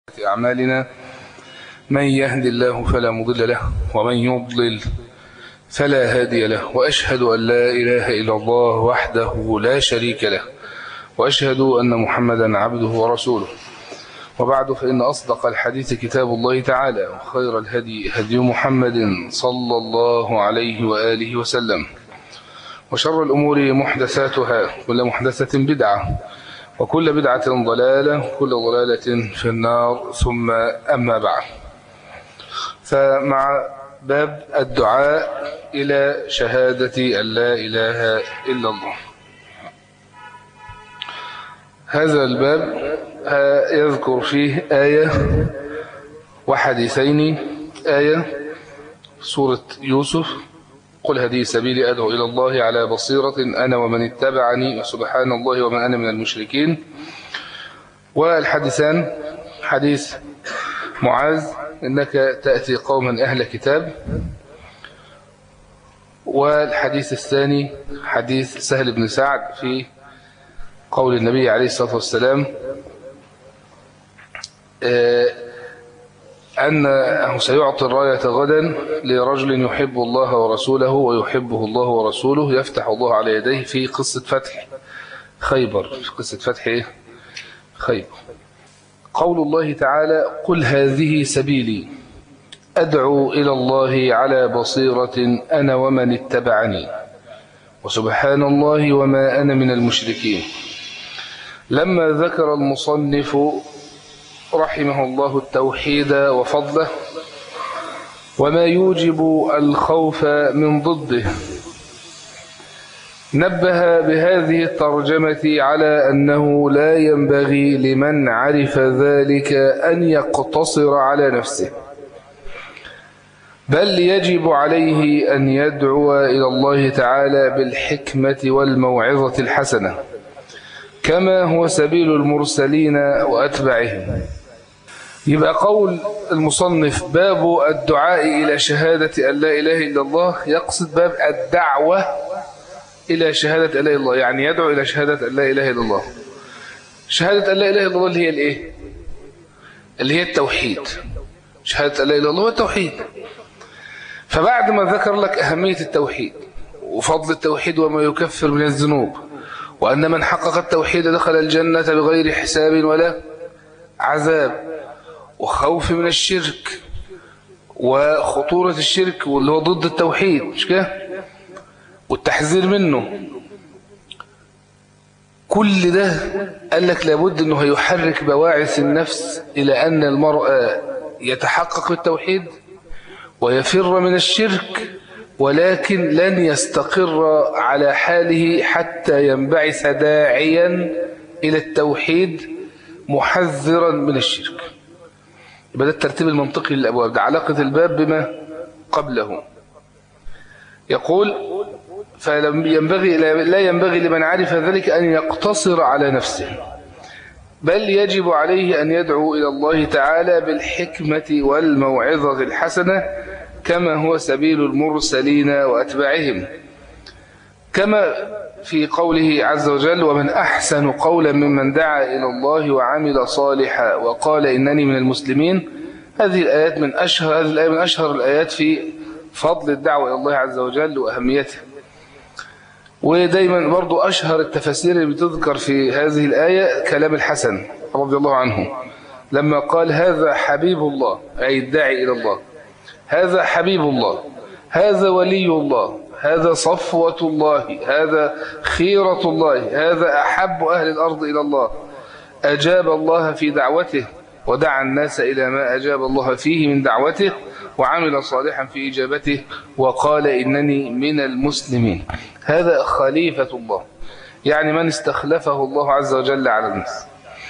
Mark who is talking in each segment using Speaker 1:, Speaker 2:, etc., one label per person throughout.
Speaker 1: أعمالنا من يهد الله فلا مضل له ومن يضلل فلا هادي له وأشهد أن لا إله إلا الله وحده لا شريك له وأشهد أن محمدا عبده ورسوله وبعد فإن أصدق الحديث كتاب الله تعالى وخير الهدي هدي محمد صلى الله عليه وآله وسلم وشر الأمور محدثاتها كل محدثة بدعة وكل بدعة ضلالة وكل ضلالة في النار ثم أما بعد فمع باب الدعاء إلى شهادة أن لا إله إلا الله هذا الباب يذكر فيه آية وحديثين آية سورة يوسف قل هذه سبيلي أدعو إلى الله على بصيرة أنا ومن اتبعني وسبحان الله وما أنا من المشركين والحديثان حديث معاذ إنك تأتي قوما أهل كتاب والحديث الثاني حديث سهل بن سعد في قول النبي عليه الصلاة والسلام أنه سيعطي الراية غدا لرجل يحب الله ورسوله ويحبه الله ورسوله يفتح الله على يديه في قصة فتح خيبر في قصة فتح إيه؟ خيبر قول الله تعالى قل هذه سبيلي أدعو إلى الله على بصيرة أنا ومن اتبعني وسبحان الله وما أنا من المشركين لما ذكر المصنف رحمه الله التوحيد وفضله وما يوجب الخوف من ضده نبه بهذه الترجمة على أنه لا ينبغي لمن عرف ذلك أن يقتصر على نفسه بل يجب عليه أن يدعو إلى الله تعالى بالحكمة والموعظة الحسنة كما هو سبيل المرسلين وأتبعهم يبقى قول المصنف باب الدعاء إلى شهادة أن لا إله إلا الله يقصد باب الدعوة إلى شهادة أن لا إله إلا الله يعني يدعو إلى شهادة أن لا إله إلا الله شهادة أن لا إله إلا الله اللي هي الإيه اللي هي التوحيد شهادة أن لا إله إلا الله هو التوحيد فبعد ما ذكر لك أهمية التوحيد وفضل التوحيد وما يكفر من الذنوب وأن من حقق التوحيد دخل الجنة بغير حساب ولا عذاب وخوف من الشرك وخطورة الشرك واللي هو ضد التوحيد مش كده والتحذير منه كل ده قال لك لابد انه هيحرك بواعث النفس الى ان المرء يتحقق بالتوحيد ويفر من الشرك ولكن لن يستقر على حاله حتى ينبعث داعيا إلى التوحيد محذرا من الشرك يبقى ده الترتيب المنطقي للأبواب ده علاقة الباب بما قبله يقول فلم ينبغي لا ينبغي لمن عرف ذلك أن يقتصر على نفسه بل يجب عليه أن يدعو إلى الله تعالى بالحكمة والموعظة الحسنة كما هو سبيل المرسلين وأتباعهم كما في قوله عز وجل ومن أحسن قولا ممن دعا إلى الله وعمل صالحا وقال إنني من المسلمين هذه الآيات من أشهر هذه الآية من أشهر الآيات في فضل الدعوة إلى الله عز وجل وأهميته ودايما برضو أشهر التفاسير اللي بتذكر في هذه الآية كلام الحسن رضي الله عنه لما قال هذا حبيب الله أي الداعي إلى الله هذا حبيب الله هذا ولي الله هذا صفوة الله هذا خيرة الله هذا أحب أهل الأرض إلى الله أجاب الله في دعوته ودعا الناس إلى ما أجاب الله فيه من دعوته وعمل صالحا في إجابته وقال إنني من المسلمين هذا خليفة الله يعني من استخلفه الله عز وجل على الناس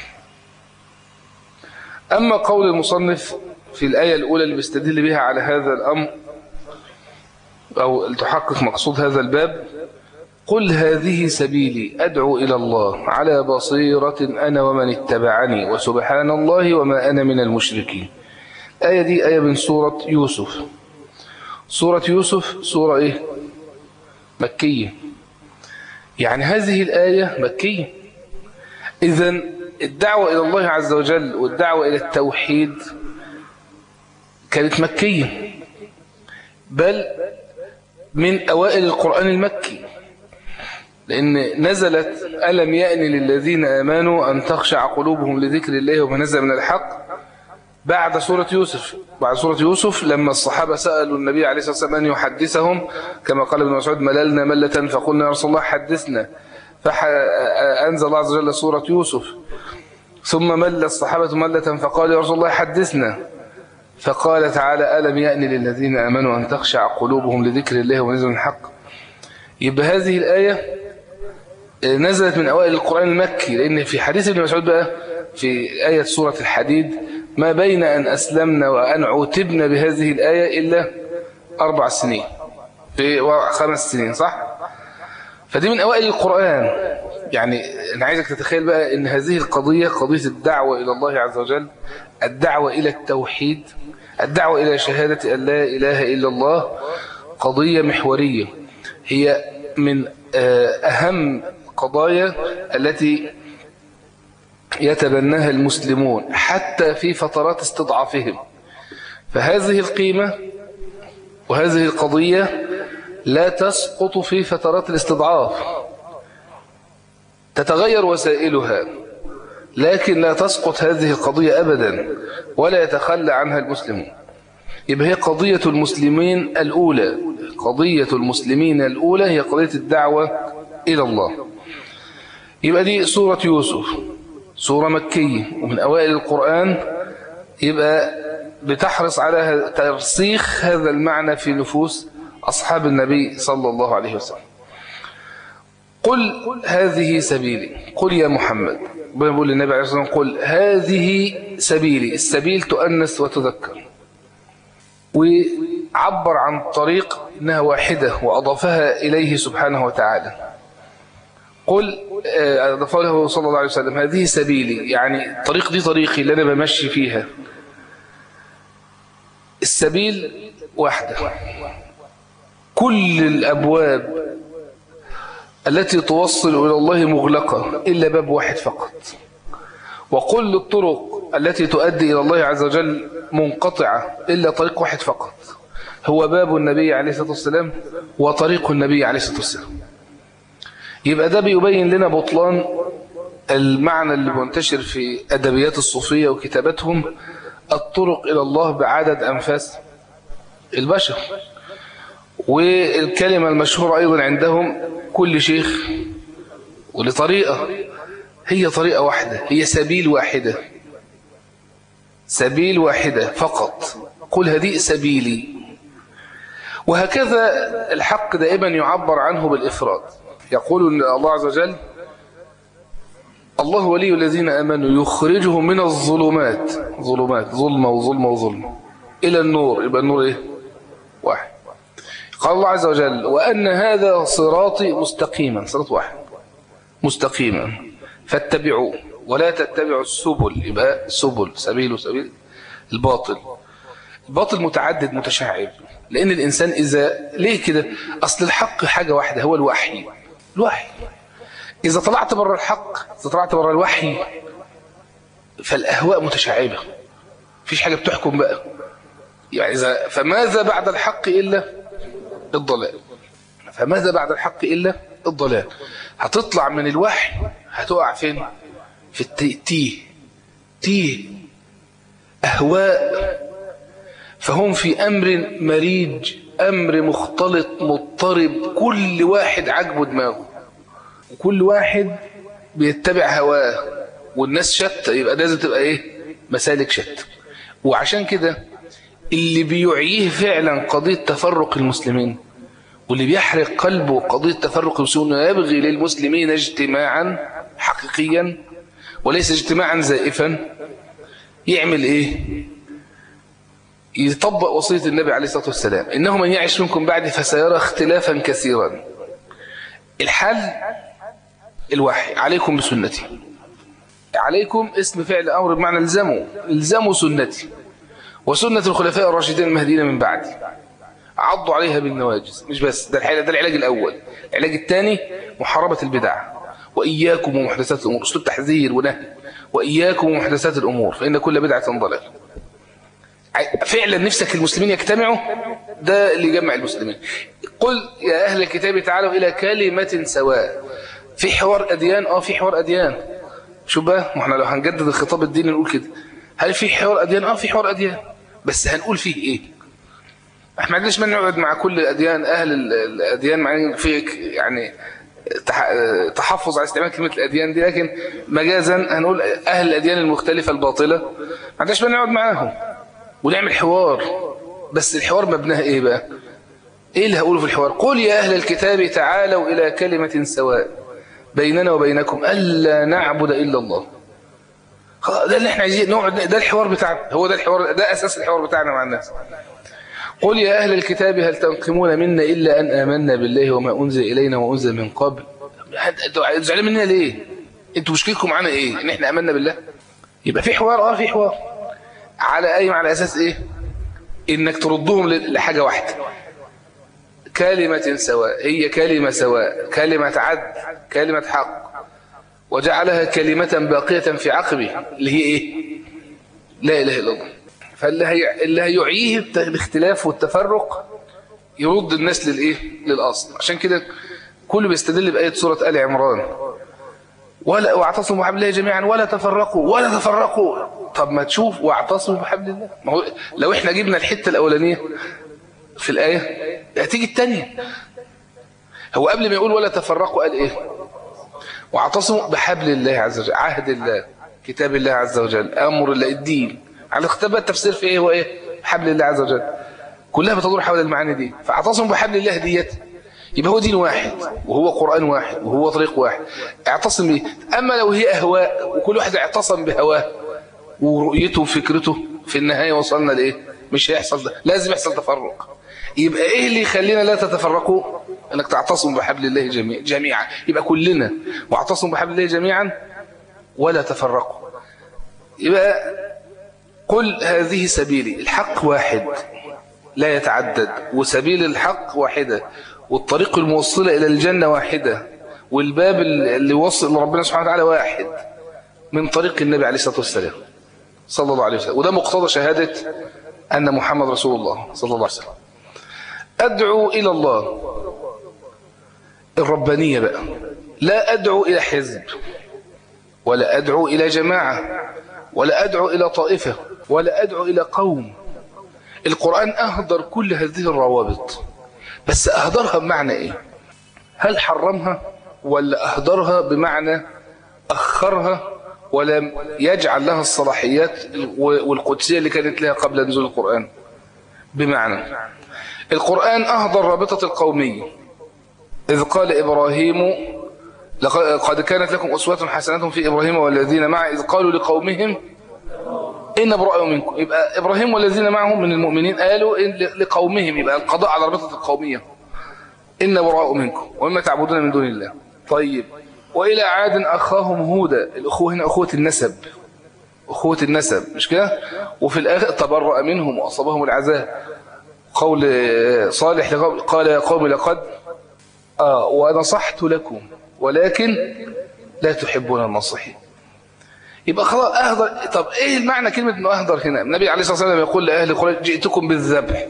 Speaker 1: أما قول المصنف في الآية الأولى اللي بيستدل بها على هذا الأمر أو تحقق مقصود هذا الباب قل هذه سبيلي أدعو إلى الله على بصيرة أنا ومن اتبعني وسبحان الله وما أنا من المشركين آية دي آية من سورة يوسف سورة يوسف سورة إيه مكية يعني هذه الآية مكية إذا الدعوة إلى الله عز وجل والدعوة إلى التوحيد كانت مكية بل من أوائل القرآن المكي لأن نزلت ألم يأن للذين آمنوا أن تخشع قلوبهم لذكر الله وما نزل من الحق بعد سورة يوسف بعد سورة يوسف لما الصحابة سألوا النبي عليه الصلاة والسلام أن يحدثهم كما قال ابن مسعود مللنا ملة فقلنا يا رسول الله حدثنا فأنزل الله عز وجل سورة يوسف ثم مل الصحابة ملة فقال يا رسول الله حدثنا فقال تعالى ألم يأن للذين آمنوا أن تخشع قلوبهم لذكر الله ونزل الحق يبقى هذه الآية نزلت من أوائل القرآن المكي لأن في حديث ابن مسعود بقى في آية سورة الحديد ما بين أن أسلمنا وأن عتبنا بهذه الآية إلا أربع سنين في خمس سنين صح؟ فدي من أوائل القرآن يعني أنا عايزك تتخيل بقى أن هذه القضية قضية الدعوة إلى الله عز وجل الدعوة إلى التوحيد الدعوة إلى شهادة أن لا إله إلا الله قضية محورية هي من أهم قضايا التي يتبناها المسلمون حتى في فترات استضعافهم فهذه القيمة وهذه القضية لا تسقط في فترات الاستضعاف تتغير وسائلها لكن لا تسقط هذه القضية أبدا ولا يتخلى عنها المسلمون يبقى هي قضية المسلمين الأولى قضية المسلمين الأولى هي قضية الدعوة إلى الله يبقى دي سورة يوسف سورة مكية ومن أوائل القرآن يبقى بتحرص على ترسيخ هذا المعنى في نفوس أصحاب النبي صلى الله عليه وسلم قل هذه سبيلي قل يا محمد بقول للنبي عليه الصلاة والسلام قل هذه سبيلي السبيل تؤنس وتذكر وعبر عن طريق إنها واحدة وأضافها إليه سبحانه وتعالى قل أضافه له صلى الله عليه وسلم هذه سبيلي يعني الطريق دي طريقي اللي أنا بمشي فيها السبيل واحدة كل الأبواب التي توصل إلى الله مغلقة إلا باب واحد فقط وكل الطرق التي تؤدي إلى الله عز وجل منقطعة إلا طريق واحد فقط هو باب النبي عليه الصلاة والسلام وطريق النبي عليه الصلاة والسلام يبقى ده بيبين لنا بطلان المعنى اللي منتشر في أدبيات الصوفية وكتاباتهم الطرق إلى الله بعدد أنفاس البشر والكلمة المشهورة أيضا عندهم كل شيخ ولطريقة هي طريقة واحدة هي سبيل واحدة سبيل واحدة فقط قل هذه سبيلي وهكذا الحق دائما يعبر عنه بالإفراد يقول الله عز وجل الله ولي الذين آمنوا يخرجهم من الظلمات ظلمات ظلمة وظلمة وظلمة إلى النور يبقى النور إيه واحد قال الله عز وجل وأن هذا صراطي مستقيما صراط واحد مستقيما فاتبعوه ولا تتبعوا السبل يبقى سبل سبيل وسبيل الباطل الباطل متعدد متشعب لأن الإنسان إذا ليه كده أصل الحق حاجة واحدة هو الوحي الوحي إذا طلعت بره الحق إذا طلعت بره الوحي فالأهواء متشعبة مفيش حاجة بتحكم بقى يعني إذا فماذا بعد الحق إلا الضلال فماذا بعد الحق إلا الضلال هتطلع من الوحي هتقع فين في التيه تيه أهواء فهم في أمر مريج أمر مختلط مضطرب كل واحد عجبه دماغه وكل واحد بيتبع هواه والناس شتى يبقى لازم تبقى ايه مسالك شتى وعشان كده اللي بيعيه فعلا قضية تفرق المسلمين واللي بيحرق قلبه قضية تفرق المسلمين ويبغي للمسلمين اجتماعا حقيقيا وليس اجتماعا زائفا يعمل ايه يطبق وصية النبي عليه الصلاة والسلام إنه من يعيش منكم بعد فسيرى اختلافا كثيرا الحل الوحي عليكم بسنتي عليكم اسم فعل أمر بمعنى الزموا الزموا سنتي وسنة الخلفاء الراشدين المهديين من بعدي عضوا عليها بالنواجز مش بس ده الحل ده العلاج الأول العلاج الثاني محاربة البدع وإياكم ومحدثات الأمور أسلوب تحذير ونهي وإياكم ومحدثات الأمور فإن كل بدعة ضلال فعلا نفسك المسلمين يجتمعوا ده اللي يجمع المسلمين قل يا أهل الكتاب تعالوا إلى كلمة سواء في حوار أديان اه في حوار أديان شو بقى ما احنا لو هنجدد الخطاب الديني نقول كده هل في حوار أديان اه في حوار أديان بس هنقول فيه ايه احنا ما عندناش من نقعد مع كل الأديان أهل الأديان مع في يعني تحفظ على استعمال كلمة الأديان دي لكن مجازا هنقول أهل الأديان المختلفة الباطلة ما عندناش من نقعد معاهم ونعمل حوار بس الحوار مبناه ايه بقى ايه اللي هقوله في الحوار قل يا اهل الكتاب تعالوا الى كلمة سواء بيننا وبينكم الا نعبد الا الله ده اللي احنا عايزين نقعد ده الحوار بتاعنا هو ده الحوار ده اساس الحوار بتاعنا مع الناس قل يا اهل الكتاب هل تنقمون منا الا ان امنا بالله وما انزل الينا وانزل من قبل انتوا زعلانين مننا ليه انتوا مشكلتكم معانا ايه ان احنا امنا بالله يبقى في حوار اه في حوار على قايم على اساس ايه انك تردهم لحاجة واحدة كلمة سواء هي كلمة سواء كلمة عدل كلمة حق وجعلها كلمة باقية في عقبه اللي هي ايه لا اله الا الله فاللي هي اللي هيعيه الاختلاف والتفرق يرد الناس للايه للاصل عشان كده كله بيستدل بايه سوره ال عمران ولا واعتصموا بحبل الله جميعا ولا تفرقوا ولا تفرقوا طب ما تشوف واعتصموا بحبل الله ما هو لو احنا جبنا الحته الاولانيه في الايه هتيجي الثانيه هو قبل ما يقول ولا تفرقوا قال ايه واعتصموا بحبل الله عز وجل عهد الله كتاب الله عز وجل امر الله الدين على اختبار التفسير في ايه هو ايه حبل الله عز وجل كلها بتدور حول المعاني دي فاعتصموا بحبل الله ديت يبقى هو دين واحد وهو قرآن واحد وهو طريق واحد اعتصم بيه أما لو هي أهواء وكل واحد اعتصم بهواه ورؤيته وفكرته في النهاية وصلنا لإيه مش هيحصل ده لازم يحصل تفرق يبقى إيه اللي يخلينا لا تتفرقوا أنك تعتصم بحبل الله جميع جميعا يبقى كلنا واعتصم بحبل الله جميعا ولا تفرقوا يبقى قل هذه سبيلي الحق واحد لا يتعدد وسبيل الحق واحدة والطريق الموصلة إلى الجنة واحدة والباب اللي وصل لربنا سبحانه وتعالى واحد من طريق النبي عليه الصلاة والسلام صلى الله عليه وسلم وده مقتضى شهادة أن محمد رسول الله صلى الله عليه وسلم أدعو إلى الله الربانية بقى لا أدعو إلى حزب ولا أدعو إلى جماعة ولا أدعو إلى طائفة ولا أدعو إلى قوم القرآن أهدر كل هذه الروابط بس أهدرها بمعنى إيه هل حرمها ولا أهدرها بمعنى أخرها ولم يجعل لها الصلاحيات والقدسية اللي كانت لها قبل نزول القرآن بمعنى القرآن أهدر رابطة القومية إذ قال إبراهيم قد كانت لكم أسوة حسنة في إبراهيم والذين معه إذ قالوا لقومهم إن براء منكم يبقى إبراهيم والذين معهم من المؤمنين قالوا إن لقومهم يبقى القضاء على رابطة القومية إن براء منكم ومما تعبدون من دون الله طيب وإلى عاد أخاهم هودا الأخوة هنا أخوة النسب أخوة النسب مش كده وفي الآخر تبرأ منهم وأصابهم العذاب قول صالح قال يا قوم لقد آه ونصحت لكم ولكن لا تحبون النصحين يبقى خلاص أهدر طب إيه المعنى كلمة أنه أهدر هنا النبي عليه الصلاة والسلام يقول لأهل قريش جئتكم بالذبح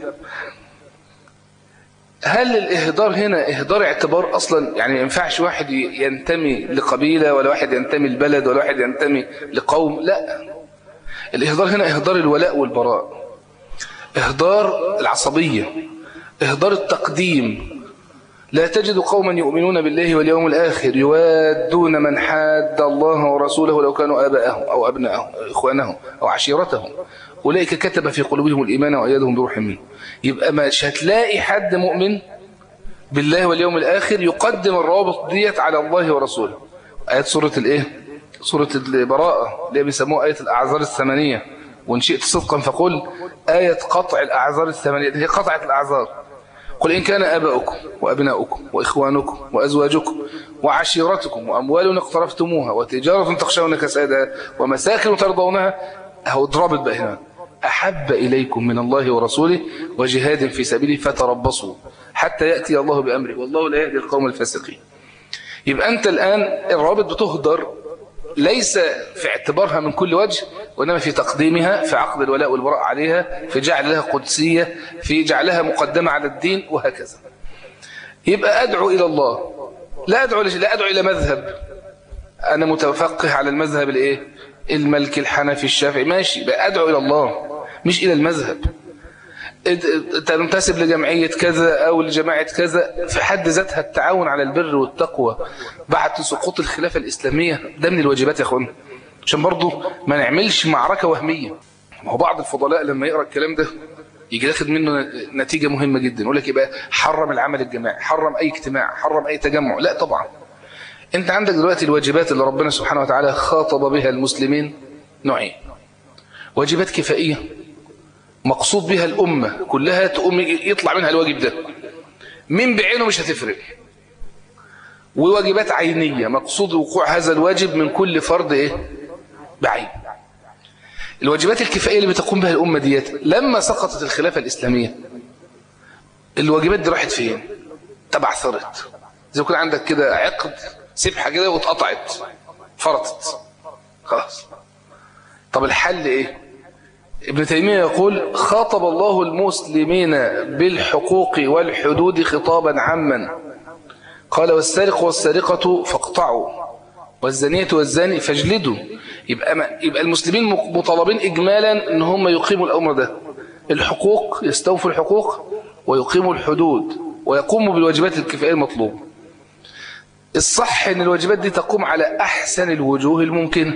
Speaker 1: هل الإهدار هنا إهدار اعتبار أصلا يعني ما ينفعش واحد ينتمي لقبيلة ولا واحد ينتمي لبلد ولا واحد ينتمي لقوم لا الإهدار هنا إهدار الولاء والبراء إهدار العصبية إهدار التقديم لا تجد قوما يؤمنون بالله واليوم الآخر يوادون من حاد الله ورسوله لو كانوا آباءهم أو أبناءهم أو إخوانهم أو عشيرتهم أولئك كتب في قلوبهم الإيمان وأيدهم بروح منه يبقى مش هتلاقي حد مؤمن بالله واليوم الآخر يقدم الروابط ديت على الله ورسوله آيات سورة الإيه؟ سورة البراءة اللي بيسموها آية الأعذار الثمانية وإن شئت صدقا فقل آية قطع الأعذار الثمانية هي قطعة الأعذار قل إن كان آباؤكم وأبناؤكم وإخوانكم وأزواجكم وعشيرتكم وأموال اقترفتموها وتجارة تخشون كسادها ومساكن ترضونها أهو ضربت بقى هنا أحب إليكم من الله ورسوله وجهاد في سبيله فتربصوا حتى يأتي الله بأمره والله لا يهدي القوم الفاسقين يبقى أنت الآن الروابط بتهدر ليس في اعتبارها من كل وجه وإنما في تقديمها في عقد الولاء والبراء عليها في جعل لها قدسية في جعلها مقدمة على الدين وهكذا يبقى أدعو إلى الله لا أدعو لا أدعو إلى مذهب أنا متفقه على المذهب الإيه الملك الحنفي الشافعي ماشي بقى أدعو إلى الله مش إلى المذهب تنتسب لجمعية كذا أو لجماعة كذا في حد ذاتها التعاون على البر والتقوى بعد سقوط الخلافة الإسلامية ده من الواجبات يا أخوانا عشان برضو ما نعملش معركة وهمية ما هو بعض الفضلاء لما يقرأ الكلام ده يجي ياخد منه نتيجة مهمة جدا يقول لك يبقى حرم العمل الجماعي حرم أي اجتماع حرم أي تجمع لا طبعا انت عندك دلوقتي الواجبات اللي ربنا سبحانه وتعالى خاطب بها المسلمين نوعين واجبات كفائية مقصود بها الأمة كلها تقوم يطلع منها الواجب ده من بعينه مش هتفرق وواجبات عينية مقصود وقوع هذا الواجب من كل فرد إيه؟ بعين الواجبات الكفائية اللي بتقوم بها الأمة ديت لما سقطت الخلافة الإسلامية الواجبات دي راحت فين تبعثرت زي يكون عندك كده عقد سبحة كده واتقطعت فرطت خلاص طب الحل ايه ابن تيمية يقول خاطب الله المسلمين بالحقوق والحدود خطابا عاما قال والسارق والسارقة فاقطعوا والزانية والزاني فاجلدوا يبقى, ما يبقى المسلمين مطالبين إجمالا ان هم يقيموا الأمر ده الحقوق يستوفوا الحقوق ويقيموا الحدود ويقوموا بالواجبات الكفائية المطلوبة الصح ان الواجبات دي تقوم على أحسن الوجوه الممكنة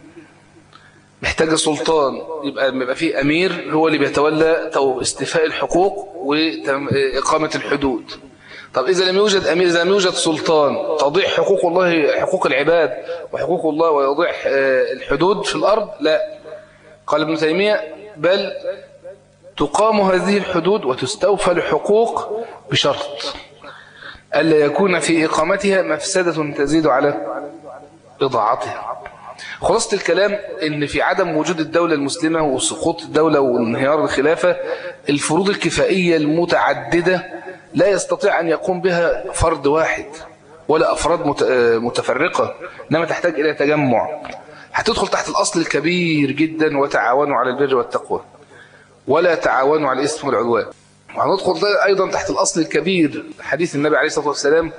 Speaker 1: محتاجة سلطان يبقى يبقى فيه أمير هو اللي بيتولى استيفاء الحقوق وإقامة الحدود طب إذا لم يوجد أمير إذا لم يوجد سلطان تضيع حقوق الله حقوق العباد وحقوق الله ويضيع الحدود في الأرض لا قال ابن تيمية بل تقام هذه الحدود وتستوفى الحقوق بشرط ألا يكون في إقامتها مفسدة تزيد على إضاعتها خلاصة الكلام ان في عدم وجود الدولة المسلمة وسقوط الدولة وانهيار الخلافة الفروض الكفائية المتعددة لا يستطيع أن يقوم بها فرد واحد ولا أفراد متفرقة إنما تحتاج إلى تجمع هتدخل تحت الأصل الكبير جدا وتعاونوا على البر والتقوى ولا تعاونوا على الإثم والعدوان وهندخل ده أيضا تحت الأصل الكبير حديث النبي عليه الصلاة والسلام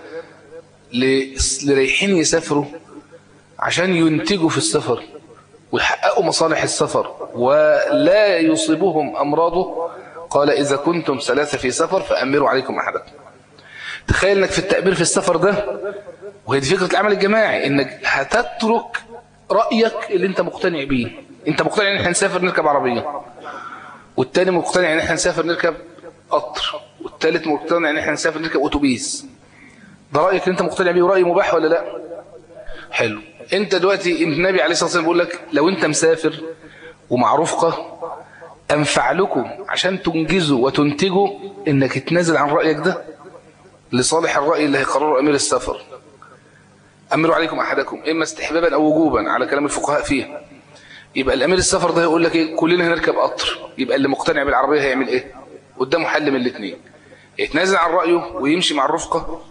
Speaker 1: لريحين يسافروا عشان ينتجوا في السفر ويحققوا مصالح السفر ولا يصيبهم أمراضه قال إذا كنتم ثلاثة في سفر فأمروا عليكم أحدكم تخيل أنك في التأمير في السفر ده وهي دي فكرة العمل الجماعي أنك هتترك رأيك اللي أنت مقتنع بيه أنت مقتنع أن احنا نسافر نركب عربية والتاني مقتنع أن احنا نسافر نركب قطر والتالت مقتنع أن احنا نسافر نركب أتوبيس ده رأيك اللي أنت مقتنع بيه ورأي مباح ولا لا حلو انت دلوقتي النبي عليه الصلاة والسلام بيقول لك لو انت مسافر ومع رفقة انفع لكم عشان تنجزوا وتنتجوا انك تنازل عن رأيك ده لصالح الرأي اللي هيقرره امير السفر امروا عليكم احدكم اما استحبابا او وجوبا على كلام الفقهاء فيها يبقى الامير السفر ده يقول لك ايه كلنا هنركب قطر يبقى اللي مقتنع بالعربية هيعمل ايه قدامه حل من الاثنين يتنازل عن رأيه ويمشي مع الرفقة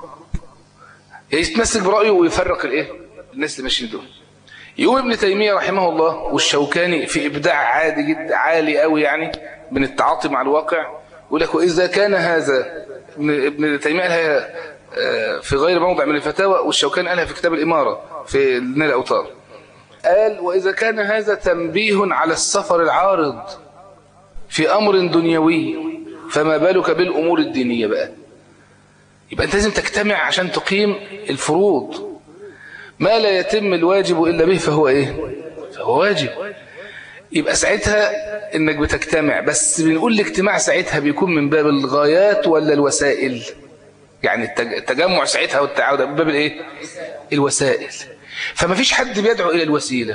Speaker 1: يتمسك برأيه ويفرق الايه الناس اللي ماشيين دول يقوم ابن تيمية رحمه الله والشوكاني في إبداع عادي جدا عالي قوي يعني من التعاطي مع الواقع يقول لك وإذا كان هذا ابن تيمية قالها في غير موضع من الفتاوى والشوكاني قالها في كتاب الإمارة في نيل الأوتار قال وإذا كان هذا تنبيه على السفر العارض في أمر دنيوي فما بالك بالأمور الدينية بقى يبقى أنت لازم تجتمع عشان تقيم الفروض ما لا يتم الواجب إلا به فهو إيه فهو واجب يبقى ساعتها إنك بتجتمع بس بنقول الاجتماع ساعتها بيكون من باب الغايات ولا الوسائل يعني التجمع ساعتها والتعاود من باب الإيه الوسائل فما فيش حد بيدعو إلى الوسيلة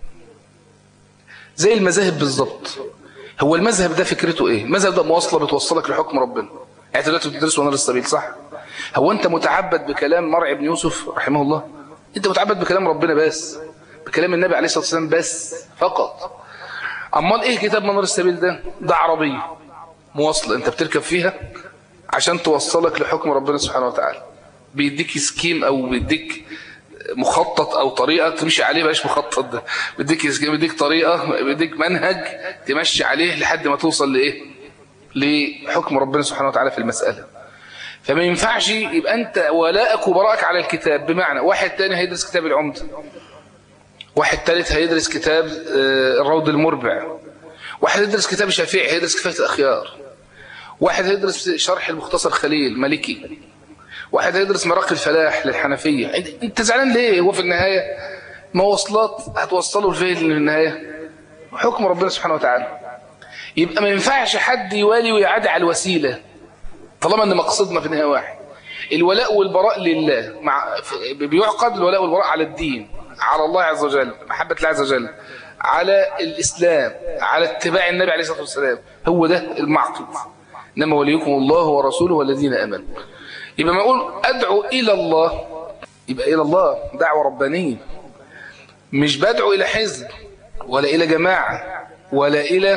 Speaker 1: زي المذاهب بالظبط هو المذهب ده فكرته إيه المذهب ده مواصلة بتوصلك لحكم ربنا يعني دلوقتي بتدرس ونار السبيل صح هو أنت متعبد بكلام مرعي بن يوسف رحمه الله انت متعبد بكلام ربنا بس بكلام النبي عليه الصلاة والسلام بس فقط امال ايه كتاب منار السبيل ده ده عربية مواصلة انت بتركب فيها عشان توصلك لحكم ربنا سبحانه وتعالى بيديك سكيم او بيديك مخطط او طريقه تمشي عليه بلاش مخطط ده بديك بديك طريقه بديك منهج تمشي عليه لحد ما توصل لايه لحكم ربنا سبحانه وتعالى في المساله فما ينفعش يبقى انت ولاءك وبراءك على الكتاب بمعنى واحد تاني هيدرس كتاب العمده واحد ثالث هيدرس كتاب الروض المربع واحد يدرس كتاب الشافعي هيدرس كفايه الاخيار واحد هيدرس شرح المختصر خليل مالكي واحد هيدرس مراقي الفلاح للحنفية انت زعلان ليه هو في النهاية مواصلات هتوصله لفين في النهاية حكم ربنا سبحانه وتعالى يبقى ما ينفعش حد يوالي ويعادي على الوسيلة طالما ان مقصدنا في النهاية واحد الولاء والبراء لله مع بيعقد الولاء والبراء على الدين على الله عز وجل محبة الله عز وجل على الإسلام على اتباع النبي عليه الصلاة والسلام هو ده المعقد إنما وليكم الله ورسوله والذين أمنوا يبقى ما أقول أدعو إلى الله يبقى إلى الله دعوة ربانية مش بدعو إلى حزب ولا إلى جماعة ولا إلى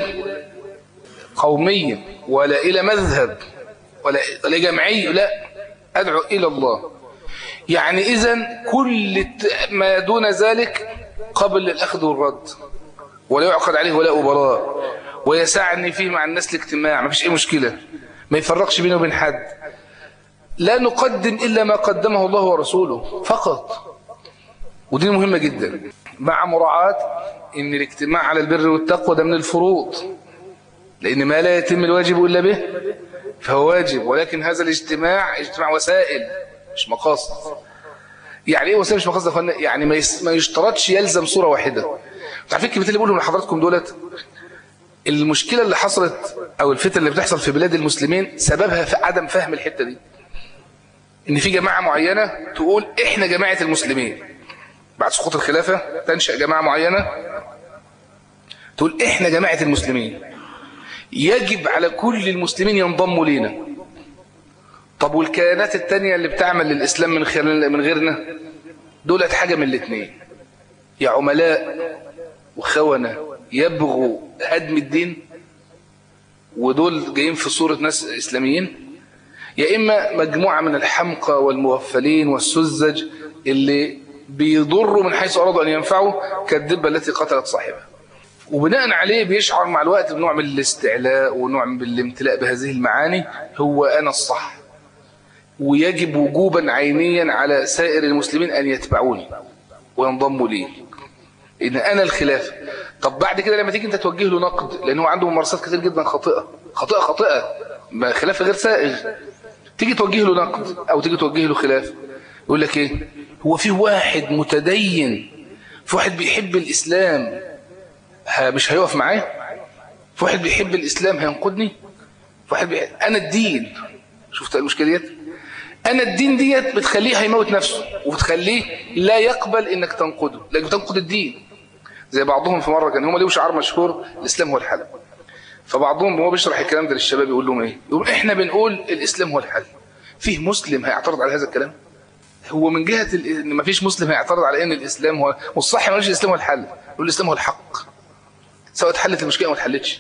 Speaker 1: قومية ولا إلى مذهب ولا إلى جمعية لا أدعو إلى الله يعني إذا كل ما دون ذلك قبل للأخذ والرد ولا يعقد عليه ولا أبراء ويسعني فيه مع الناس الاجتماع ما فيش أي مشكلة ما يفرقش بينه وبين حد لا نقدم إلا ما قدمه الله ورسوله فقط ودي مهمة جدا مع مراعاة ان الاجتماع على البر والتقوى ده من الفروض لأن ما لا يتم الواجب إلا به فهو واجب ولكن هذا الاجتماع اجتماع وسائل مش مقاصد يعني ايه وسائل مش مقاصد يا اخوانا يعني ما ما يشترطش يلزم صورة واحدة عارفين الكلمتين اللي بقولهم لحضراتكم دولت المشكلة اللي حصلت او الفتن اللي بتحصل في بلاد المسلمين سببها في عدم فهم الحتة دي ان في جماعة معينة تقول احنا جماعة المسلمين بعد سقوط الخلافة تنشأ جماعة معينة تقول احنا جماعة المسلمين يجب على كل المسلمين ينضموا لينا طب والكيانات التانية اللي بتعمل للإسلام من خلال من غيرنا دولت حاجة من الاثنين يا عملاء وخونة يبغوا هدم الدين ودول جايين في صورة ناس إسلاميين يا إما مجموعة من الحمقى والمغفلين والسذج اللي بيضروا من حيث أرادوا أن ينفعوا كالدبة التي قتلت صاحبها وبناء عليه بيشعر مع الوقت بنوع من الاستعلاء ونوع من الامتلاء بهذه المعاني هو أنا الصح ويجب وجوبا عينيا على سائر المسلمين أن يتبعوني وينضموا لي إن أنا الخلافة طب بعد كده لما تيجي أنت توجه له نقد لأنه عنده ممارسات كتير جدا خاطئة خاطئة خاطئة خلافة غير سائغ تيجي توجه له نقد أو تيجي توجه له خلاف يقول لك إيه هو في واحد متدين في واحد بيحب الإسلام مش هيقف معاه في واحد بيحب الإسلام هينقدني في واحد بيحب أنا الدين شفت المشكلة ديت أنا الدين ديت بتخليه هيموت نفسه وبتخليه لا يقبل إنك تنقده لأنك بتنقد الدين زي بعضهم في مرة كان هم ليه شعار مشهور الإسلام هو الحل فبعضهم هو بيشرح الكلام ده للشباب يقول لهم إيه يقول إحنا بنقول الإسلام هو الحل فيه مسلم هيعترض على هذا الكلام هو من جهة ان ما فيش مسلم هيعترض على ان الاسلام هو والصح ما الاسلام هو الحل يقول الاسلام هو الحق سواء اتحلت المشكله او ما اتحلتش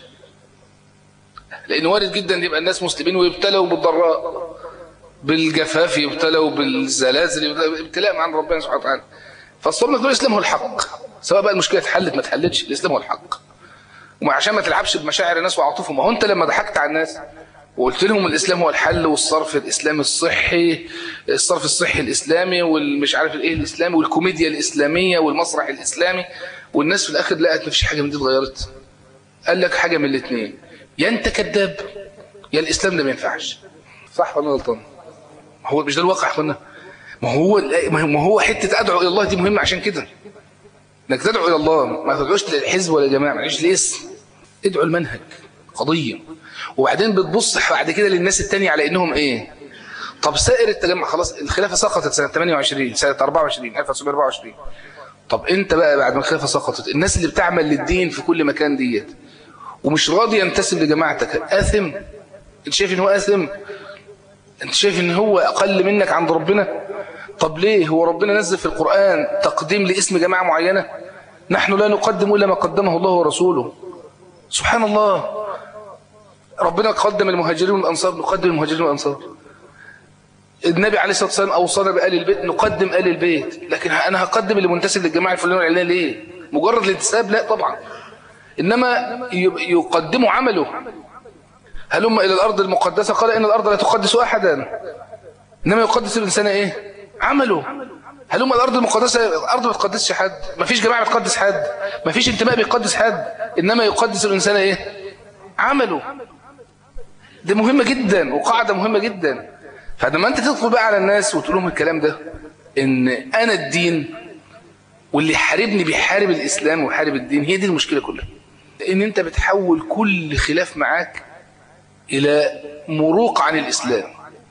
Speaker 1: لان وارد جدا يبقى الناس مسلمين ويبتلوا بالضراء بالجفاف يبتلوا بالزلازل ابتلاء عن ربنا سبحانه وتعالى فالصوم تقول الاسلام هو الحق سواء بقى المشكله اتحلت ما اتحلتش الاسلام هو الحق وعشان ما تلعبش بمشاعر الناس وعاطفهم ما هو انت لما ضحكت على الناس وقلت لهم الإسلام هو الحل والصرف الإسلامي الصحي الصرف الصحي الإسلامي والمش عارف الإيه الإسلامي والكوميديا الإسلامية والمسرح الإسلامي والناس في الآخر لقت ما فيش حاجة من دي اتغيرت قال لك حاجة من الاثنين يا أنت كذاب يا الإسلام ده ما ينفعش صح ولا غلطان هو مش ده الواقع قلنا ما هو ما هو حتة أدعو إلى الله دي مهمة عشان كده انك تدعو إلى الله ما تدعوش للحزب ولا جماعة ما تدعوش لاسم ادعو المنهج قضية وبعدين بتبص بعد كده للناس التانية على انهم ايه طب سائر التجمع خلاص الخلافة سقطت سنة 28 سنة 24 1924 طب انت بقى بعد ما الخلافة سقطت الناس اللي بتعمل للدين في كل مكان ديت ومش راضي ينتسب لجماعتك آثم انت شايف ان هو آثم انت شايف ان هو اقل منك عند ربنا طب ليه هو ربنا نزل في القرآن تقديم لاسم جماعة معينة نحن لا نقدم إلا ما قدمه الله ورسوله سبحان الله ربنا قدم المهاجرين والأنصار نقدم المهاجرين والأنصار النبي عليه الصلاة والسلام أوصانا بآل البيت نقدم آل البيت لكن أنا هقدم اللي منتسب للجماعة الفلانية والعلانية ليه مجرد الانتساب لا طبعا إنما يقدموا عمله هلم إلى الأرض المقدسة قال إن الأرض لا تقدس أحدا إنما يقدس الإنسان إيه عمله هلم الأرض المقدسة الأرض ما تقدسش حد ما فيش جماعة بتقدس حد ما فيش انتماء بيقدس حد إنما يقدس الإنسان إيه عمله دي مهمة جدا وقاعدة مهمة جدا فلما أنت تدخل بقى على الناس وتقول لهم الكلام ده إن أنا الدين واللي يحاربني بيحارب الإسلام ويحارب الدين هي دي المشكلة كلها إن أنت بتحول كل خلاف معاك إلى مروق عن الإسلام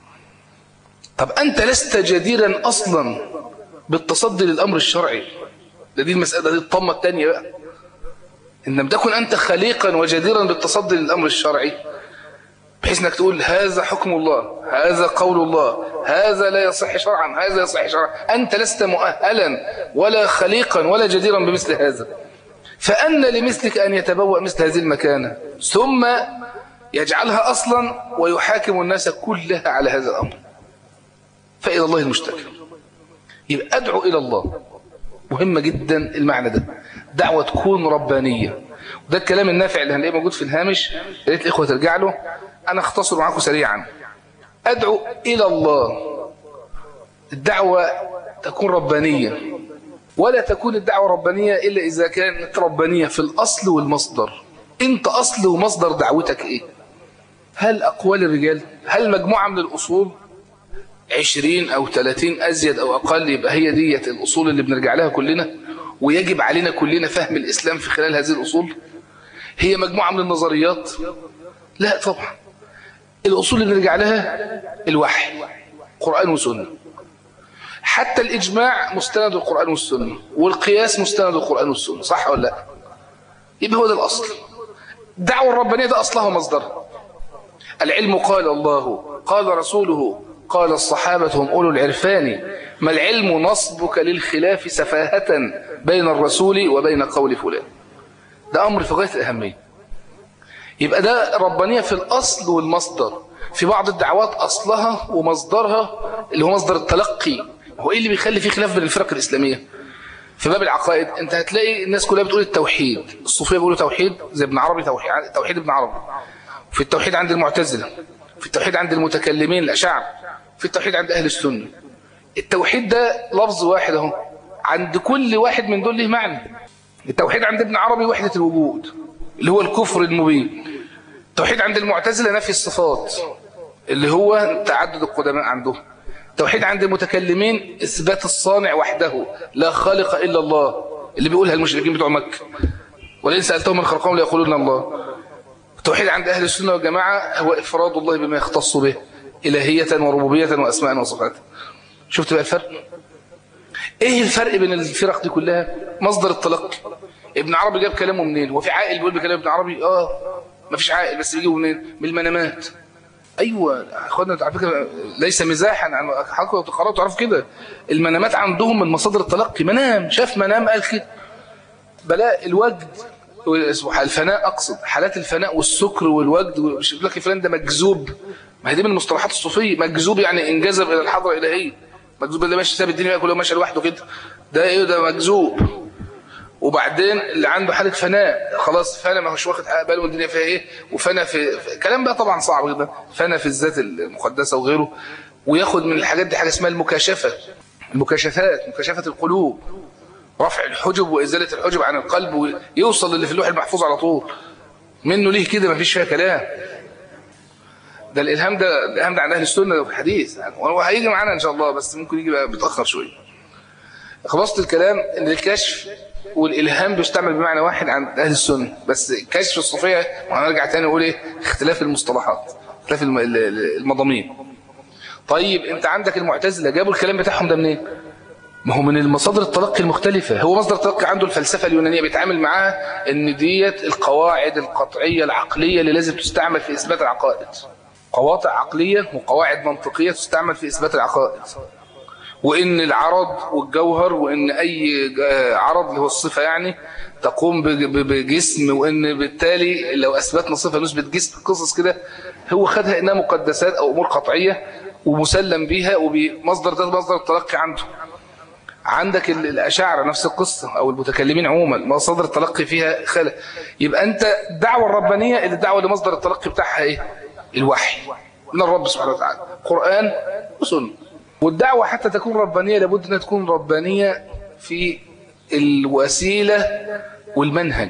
Speaker 1: طب أنت لست جديرا أصلا بالتصدي للأمر الشرعي ده دي المسألة دي الطمة الثانية بقى إن لم تكن أنت خليقا وجديرا بالتصدي للأمر الشرعي بحيث أنك تقول هذا حكم الله هذا قول الله هذا لا يصح شرعا هذا يصح شرعا أنت لست مؤهلا ولا خليقا ولا جديرا بمثل هذا فأن لمثلك أن يتبوأ مثل هذه المكانة ثم يجعلها أصلا ويحاكم الناس كلها على هذا الأمر فإلى الله المشتكى يبقى أدعو إلى الله مهمة جدا المعنى ده دعوة تكون ربانية وده الكلام النافع اللي هنلاقيه موجود في الهامش يا ريت الإخوة ترجع له أنا أختصر معاكم سريعا أدعو إلى الله الدعوة تكون ربانية ولا تكون الدعوة ربانية إلا إذا كانت ربانية في الأصل والمصدر أنت أصل ومصدر دعوتك إيه هل أقوال الرجال هل مجموعة من الأصول عشرين أو ثلاثين أزيد أو أقل يبقى هي ديت الأصول اللي بنرجع لها كلنا ويجب علينا كلنا فهم الإسلام في خلال هذه الأصول هي مجموعة من النظريات لا طبعا الأصول اللي بنرجع لها الوحي قرآن وسنة حتى الإجماع مستند القرآن والسنة والقياس مستند القرآن والسنة صح ولا لا يبقى هو ده الأصل الدعوة الربانية ده أصلها ومصدرها العلم قال الله قال رسوله قال الصحابة هم أولو العرفان ما العلم نصبك للخلاف سفاهة بين الرسول وبين قول فلان ده أمر في غاية الأهمية يبقى ده ربانية في الأصل والمصدر في بعض الدعوات أصلها ومصدرها اللي هو مصدر التلقي هو إيه اللي بيخلي فيه خلاف بين الفرق الإسلامية في باب العقائد انت هتلاقي الناس كلها بتقول التوحيد الصوفيه بيقولوا توحيد زي ابن عربي توحيد توحيد ابن عربي في التوحيد عند المعتزله في التوحيد عند المتكلمين الاشاعره في التوحيد عند اهل السنه التوحيد ده لفظ واحد اهو عند كل واحد من دول له معنى التوحيد عند ابن عربي وحده الوجود اللي هو الكفر المبين التوحيد عند المعتزله نفي الصفات اللي هو تعدد القدماء عندهم التوحيد عند المتكلمين إثبات الصانع وحده لا خالق إلا الله اللي بيقولها المشركين بتوع مكة ولئن سألتهم من خلقهم ليقولون الله التوحيد عند أهل السنة والجماعة هو إفراد الله بما يختص به إلهية وربوبية وأسماء وصفات شفت بقى الفرق إيه الفرق بين الفرق دي كلها مصدر التلقي ابن عربي جاب كلامه منين هو في عائل بيقول بكلام ابن عربي آه ما فيش عائل بس بيجيبه منين من المنامات ايوه اخوانا على فكره ليس مزاحا عن حضرتك لو تقرأوا تعرفوا كده المنامات عندهم من مصادر التلقي منام شاف منام قال كده بلاء الوجد الفناء اقصد حالات الفناء والسكر والوجد يقول لك فلان ده مجذوب ما هي دي من المصطلحات الصوفيه مجذوب يعني انجذب الى الحضره الالهيه مجذوب اللي ماشي ساب الدنيا كله ماشي لوحده كده ده ايه ده مجذوب وبعدين اللي عنده حالة فناء خلاص فنى ما هوش واخد باله من الدنيا فيها ايه وفنى في كلام بقى طبعا صعب جدا فنى في الذات المقدسة وغيره وياخد من الحاجات دي حاجة اسمها المكاشفة المكاشفات مكاشفة القلوب رفع الحجب وإزالة الحجب عن القلب ويوصل اللي في اللوح المحفوظ على طول منه ليه كده ما فيش فيها كلام ده الإلهام ده الإلهام ده عند أهل السنة وفي الحديث يعني وهو هيجي معانا إن شاء الله بس ممكن يجي بقى متأخر شوية خلاصة الكلام إن الكشف والإلهام بيستعمل بمعنى واحد عند أهل السنة بس كشف الصوفية وهنرجع تاني نقول إيه اختلاف المصطلحات اختلاف المضامين طيب أنت عندك المعتزلة جابوا الكلام بتاعهم ده منين؟ ما هو من المصادر التلقي المختلفة هو مصدر التلقي عنده الفلسفة اليونانية بيتعامل معاها ان ديت القواعد القطعية العقلية اللي لازم تستعمل في إثبات العقائد قواطع عقلية وقواعد منطقية تستعمل في إثبات العقائد وإن العرض والجوهر وإن أي عرض اللي هو الصفة يعني تقوم بجسم وإن بالتالي لو أثبتنا صفة نثبت جسم قصص كده هو خدها إنها مقدسات أو أمور قطعية ومسلم بيها ومصدر ده مصدر التلقي عنده عندك الأشاعرة نفس القصة أو المتكلمين عموما مصادر التلقي فيها خلق يبقى أنت الدعوة الربانية اللي الدعوة لمصدر التلقي بتاعها إيه الوحي من الرب سبحانه وتعالى قرآن وسنة والدعوة حتى تكون ربانية لابد أنها تكون ربانية في الوسيلة والمنهج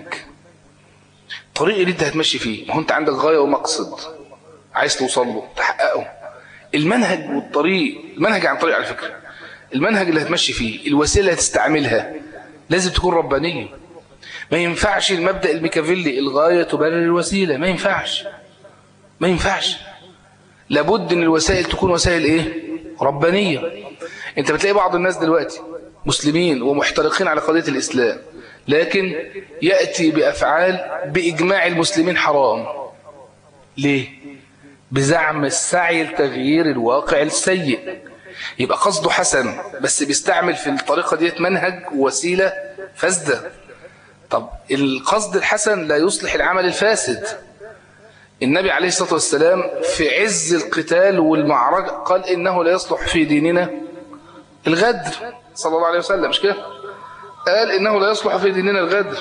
Speaker 1: الطريق اللي انت هتمشي فيه ما هو انت عندك غاية ومقصد عايز توصل له تحققه المنهج والطريق المنهج عن طريق على فكرة المنهج اللي هتمشي فيه الوسيلة اللي هتستعملها لازم تكون ربانية ما ينفعش المبدأ الميكافيلي الغاية تبرر الوسيلة ما ينفعش ما ينفعش لابد ان الوسائل تكون وسائل ايه ربانية انت بتلاقي بعض الناس دلوقتي مسلمين ومحترقين على قضية الإسلام لكن يأتي بأفعال بإجماع المسلمين حرام ليه؟ بزعم السعي لتغيير الواقع السيء يبقى قصده حسن بس بيستعمل في الطريقة ديت منهج ووسيلة فاسدة طب القصد الحسن لا يصلح العمل الفاسد النبي عليه الصلاة والسلام في عز القتال والمعركة قال إنه لا يصلح في ديننا الغدر صلى الله عليه وسلم مش كده قال إنه لا يصلح في ديننا الغدر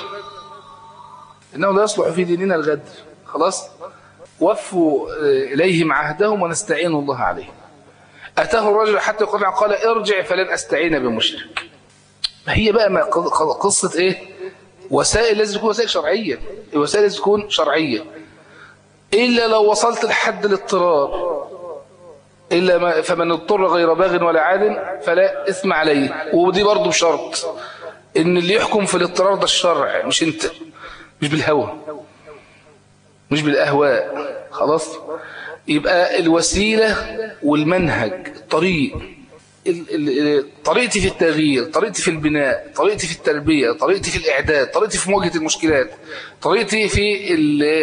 Speaker 1: إنه لا يصلح في ديننا الغدر خلاص وفوا إليهم عهدهم ونستعين الله عليه أتاه الرجل حتى يقول قال ارجع فلن أستعين بمشرك ما هي بقى ما قصة إيه وسائل لازم تكون وسائل شرعية الوسائل لازم تكون شرعية إلا لو وصلت لحد الاضطرار إلا ما فمن اضطر غير باغ ولا عاد فلا إثم عليه ودي برضو بشرط إن اللي يحكم في الاضطرار ده الشرع مش أنت مش بالهوى مش بالأهواء خلاص يبقى الوسيلة والمنهج الطريق طريقتي في التغيير طريقتي في البناء طريقتي في التربية طريقتي في الإعداد طريقتي في مواجهة المشكلات طريقتي في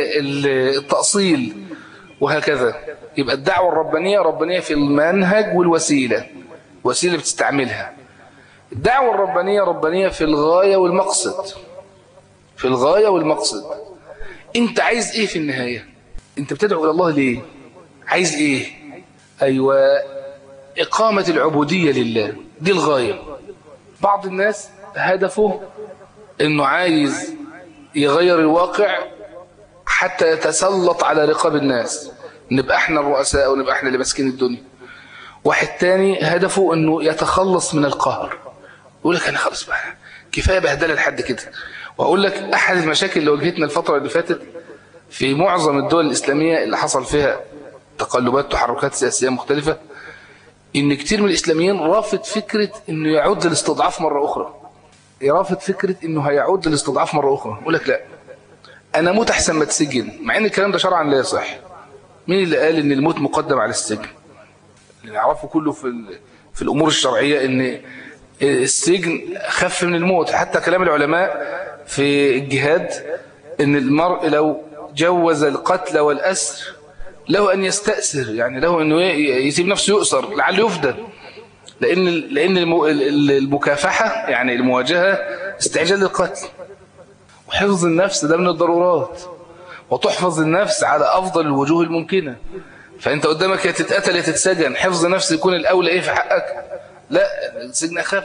Speaker 1: التأصيل وهكذا يبقى الدعوة الربانية ربانية في المنهج والوسيلة وسيلة بتستعملها الدعوة الربانية ربانية في الغاية والمقصد في الغاية والمقصد انت عايز ايه في النهاية انت بتدعو الى الله ليه عايز ايه ايوه اقامة العبودية لله دي الغاية بعض الناس هدفه انه عايز يغير الواقع حتى يتسلط على رقاب الناس نبقى احنا الرؤساء ونبقى احنا اللي ماسكين الدنيا واحد تاني هدفه انه يتخلص من القهر يقول لك انا خلاص بقى كفايه بهدله لحد كده واقول لك احد المشاكل اللي واجهتنا الفتره اللي فاتت في معظم الدول الاسلاميه اللي حصل فيها تقلبات وتحركات سياسيه مختلفه ان كتير من الاسلاميين رافض فكره انه يعود للاستضعاف مره اخرى رافض فكره انه هيعود للاستضعاف مره اخرى يقول لك لا انا موت احسن ما اتسجن مع ان الكلام ده شرعا لا يصح مين اللي قال ان الموت مقدم على السجن اللي نعرفه كله في في الامور الشرعيه ان السجن خف من الموت حتى كلام العلماء في الجهاد ان المرء لو جوز القتل والاسر له ان يستأسر يعني له انه يسيب نفسه يؤسر لعله يفدى لان لان المكافحه يعني المواجهه استعجال للقتل وحفظ النفس ده من الضرورات وتحفظ النفس على افضل الوجوه الممكنه فانت قدامك يا تتقتل يا تتسجن حفظ نفس يكون الاولى ايه في حقك لا السجن اخف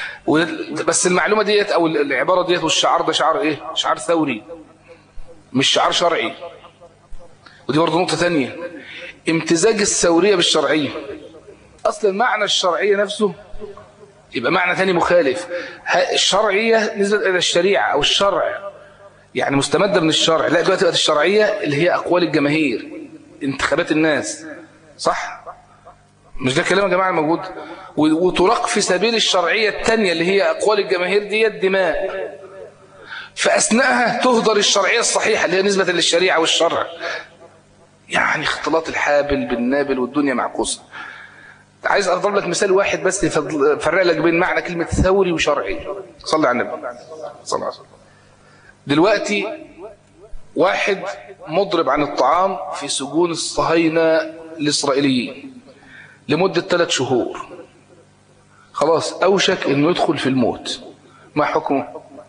Speaker 1: بس المعلومه ديت او العباره ديت والشعار ده شعار ايه شعار ثوري مش شعار شرعي ودي برضه نقطه ثانيه امتزاج الثوريه بالشرعيه اصلا معنى الشرعيه نفسه يبقى معنى ثاني مخالف الشرعيه نسبه الى الشريعه او الشرع يعني مستمده من الشرع لا دلوقتي بقت الشرعيه اللي هي اقوال الجماهير انتخابات الناس صح مش ده كلام يا جماعه موجود وترق في سبيل الشرعيه الثانيه اللي هي اقوال الجماهير دي الدماء فاثناءها تهدر الشرعيه الصحيحه اللي هي نسبه للشريعه والشرع يعني اختلاط الحابل بالنابل والدنيا معكوسه عايز اضرب لك مثال واحد بس يفرق لك بين معنى كلمه ثوري وشرعي صلي على النبي صلى الله عليه وسلم دلوقتي واحد مضرب عن الطعام في سجون الصهاينة الإسرائيليين لمدة ثلاث شهور خلاص أوشك أنه يدخل في الموت ما حكمه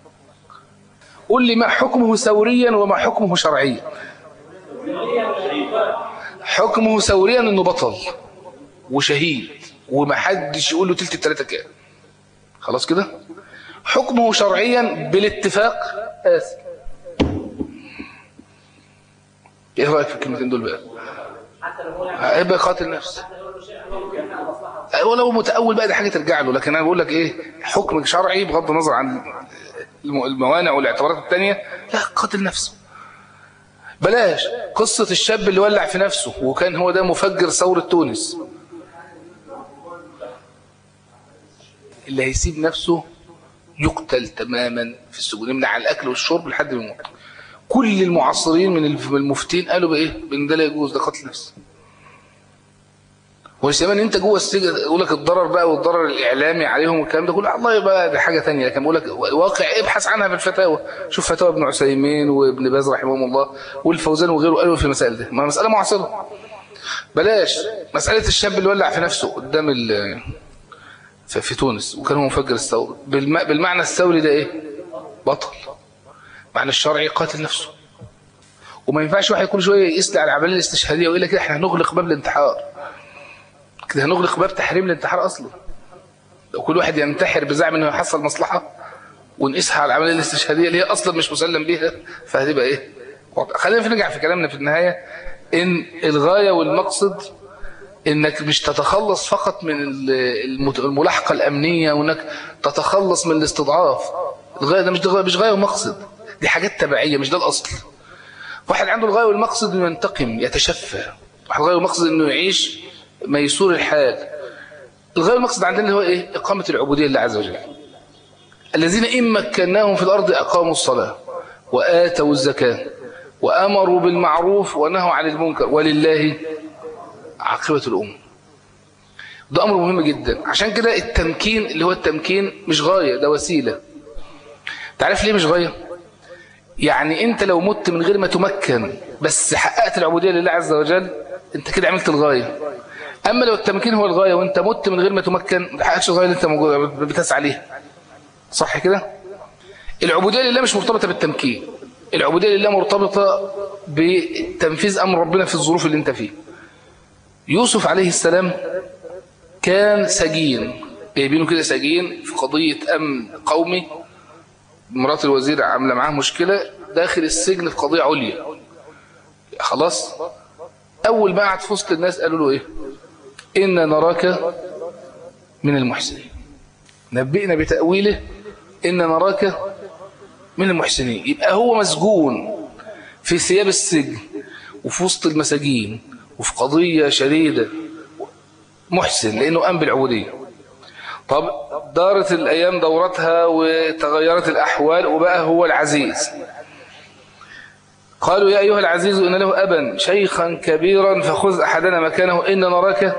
Speaker 1: قل لي ما حكمه ثوريا وما حكمه شرعيا حكمه ثوريا أنه بطل وشهيد ومحدش يقول له تلت التلاتة كام خلاص كده حكمه شرعيا بالاتفاق آسف ايه رأيك في الكلمتين دول بقى هيبقى قاتل نفس ولو متأول بقى دي حاجة ترجع له لكن انا بقول لك ايه حكم شرعي بغض النظر عن الموانع والاعتبارات التانية لا قاتل نفسه بلاش قصة الشاب اللي ولع في نفسه وكان هو ده مفجر ثورة تونس اللي هيسيب نفسه يقتل تماما في السجون يمنع عن الاكل والشرب لحد ما يموت كل المعاصرين من المفتين قالوا بايه بان ده لا يجوز ده قتل نفس والسيمان انت جوه السجن يقول لك الضرر بقى والضرر الاعلامي عليهم والكلام ده كله الله يبقى ده حاجه ثانيه لكن بقول لك واقع ابحث عنها في الفتاوى شوف فتاوى ابن عثيمين وابن باز رحمهم الله والفوزان وغيره قالوا في المسائل دي ما مساله معاصره بلاش مساله الشاب اللي ولع في نفسه قدام ال في تونس وكان هو مفجر الثورة بالمعنى الثوري ده ايه بطل معنى الشرعي قاتل نفسه وما ينفعش واحد كل شويه يسلع على العمليه الاستشهاديه ويقول لك كده احنا هنغلق باب الانتحار كده هنغلق باب تحريم الانتحار اصلا لو كل واحد ينتحر بزعم انه يحصل مصلحه ونقيسها على العمليه الاستشهاديه اللي هي اصلا مش مسلم بيها فهتبقى ايه خلينا نرجع في كلامنا في النهايه ان الغايه والمقصد انك مش تتخلص فقط من الملاحقة الامنية وانك تتخلص من الاستضعاف الغاية ده مش مش غاية ومقصد دي حاجات تبعية مش ده الاصل واحد عنده الغاية والمقصد انه ينتقم يتشفى واحد الغاية والمقصد انه يعيش ميسور الحال الغاية والمقصد عندنا هو ايه اقامة العبودية لله عز وجل الذين إن مكناهم في الأرض أقاموا الصلاة وآتوا الزكاة وأمروا بالمعروف ونهوا عن المنكر ولله عاقبة الأمور ده أمر مهم جدا عشان كده التمكين اللي هو التمكين مش غاية ده وسيلة تعرف ليه مش غاية يعني انت لو مت من غير ما تمكن بس حققت العبودية لله عز وجل انت كده عملت الغاية اما لو التمكين هو الغاية وانت مت من غير ما تمكن ما حققتش الغاية اللي انت بتسعى ليها صح كده العبودية لله مش مرتبطة بالتمكين العبودية لله مرتبطة بتنفيذ امر ربنا في الظروف اللي انت فيها يوسف عليه السلام كان سجين جايبينه كده سجين في قضية أمن قومي مرات الوزير عاملة معاه مشكلة داخل السجن في قضية عليا خلاص أول ما قعد في وسط الناس قالوا له إيه إن نراك من المحسنين نبئنا بتأويله إن نراك من المحسنين يبقى هو مسجون في ثياب السجن وفي وسط المساجين وفي قضية شديدة محسن لأنه قام بالعبودية طب دارت الأيام دورتها وتغيرت الأحوال وبقى هو العزيز قالوا يا أيها العزيز إن له أبا شيخا كبيرا فخذ أحدنا مكانه إن نراك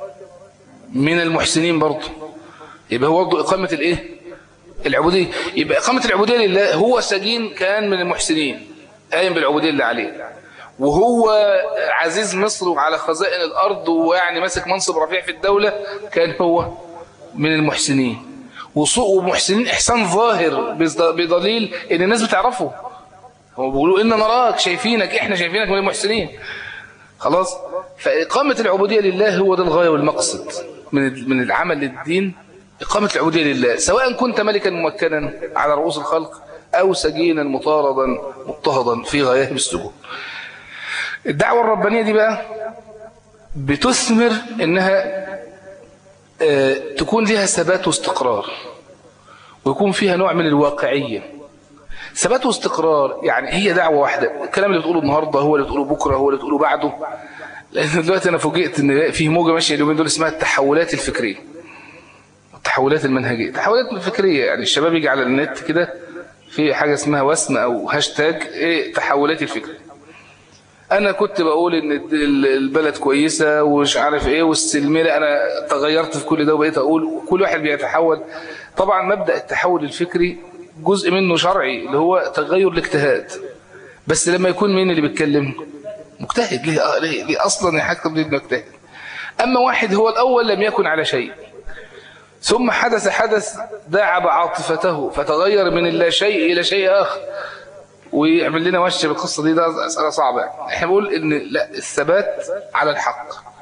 Speaker 1: من المحسنين برضه يبقى هو برضه إقامة الإيه العبودية يبقى إقامة العبودية لله هو سجين كان من المحسنين قايم بالعبودية اللي عليه وهو عزيز مصر وعلى خزائن الأرض ويعني ماسك منصب رفيع في الدولة كان هو من المحسنين ومحسنين إحسان ظاهر بدليل إن الناس بتعرفه هم بيقولوا إن نراك شايفينك إحنا شايفينك من المحسنين خلاص فإقامة العبودية لله هو ده الغاية والمقصد من من العمل للدين إقامة العبودية لله سواء كنت ملكا ممكنا على رؤوس الخلق أو سجينا مطاردا مضطهدا في غاية السجون الدعوة الربانية دي بقى بتثمر انها تكون لها ثبات واستقرار ويكون فيها نوع من الواقعية ثبات واستقرار يعني هي دعوة واحدة الكلام اللي بتقوله النهاردة هو اللي بتقوله بكرة هو اللي بتقوله بعده لأن دلوقتي أنا فوجئت إن في موجة ماشية اليومين دول اسمها التحولات الفكرية التحولات المنهجية التحولات الفكرية يعني الشباب يجي على النت كده في حاجة اسمها وسم أو هاشتاج إيه تحولات الفكرية انا كنت بقول ان البلد كويسة ومش عارف ايه والسلمية انا تغيرت في كل ده وبقيت اقول كل واحد بيتحول طبعا مبدأ التحول الفكري جزء منه شرعي اللي هو تغير الاجتهاد بس لما يكون مين اللي بيتكلم مجتهد ليه, ليه, ليه اصلا يحكم ليه مجتهد اما واحد هو الاول لم يكن على شيء ثم حدث حدث داعب عاطفته فتغير من اللا شيء الى شيء اخر ويعمل لنا وش بالقصة دي ده أسئلة صعبة احنا بنقول ان لا الثبات على الحق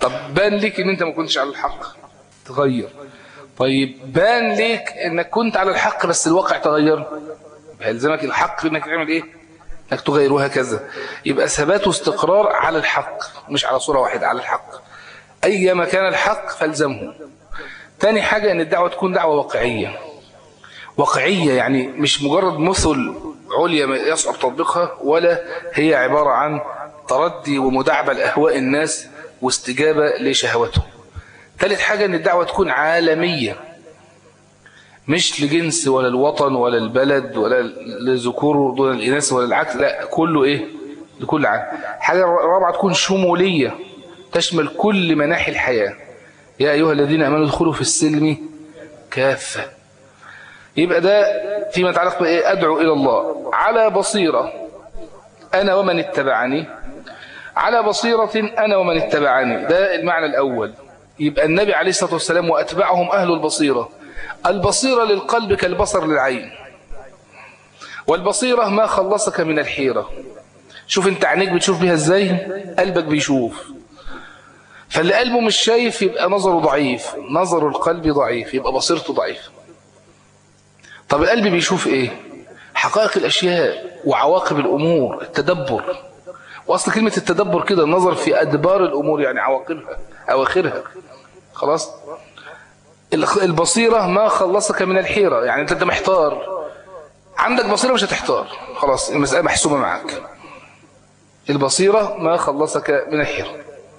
Speaker 1: طب بان ليك ان انت ما كنتش على الحق تغير طيب بان ليك انك كنت على الحق بس الواقع تغير هيلزمك الحق انك تعمل ايه انك تغير وهكذا يبقى ثبات واستقرار على الحق مش على صورة واحدة على الحق ايما كان الحق فالزمه تاني حاجة ان الدعوة تكون دعوة واقعية واقعية يعني مش مجرد مثل عليا يصعب تطبيقها ولا هي عبارة عن تردي ومداعبة لأهواء الناس واستجابة لشهواتهم ثالث حاجة ان الدعوة تكون عالمية مش لجنس ولا الوطن ولا البلد ولا لذكور دون الإناث ولا العكس لا كله إيه لكل عام حاجة رابعة تكون شمولية تشمل كل مناحي الحياة يا أيها الذين أمنوا ادخلوا في السلم كافة يبقى ده فيما يتعلق بإيه أدعو إلى الله على بصيرة أنا ومن اتبعني على بصيرة أنا ومن اتبعني ده المعنى الأول يبقى النبي عليه الصلاة والسلام وأتبعهم أهل البصيرة البصيرة للقلب كالبصر للعين والبصيرة ما خلصك من الحيرة شوف انت عينيك بتشوف بيها ازاي قلبك بيشوف فاللي قلبه مش شايف يبقى نظره ضعيف نظر القلب ضعيف يبقى بصيرته ضعيف طب القلب بيشوف ايه حقائق الاشياء وعواقب الامور التدبر واصل كلمة التدبر كده النظر في ادبار الامور يعني عواقبها اواخرها خلاص البصيرة ما خلصك من الحيرة يعني انت محتار عندك بصيرة مش هتحتار خلاص المسألة محسومة معك البصيرة ما خلصك من الحيرة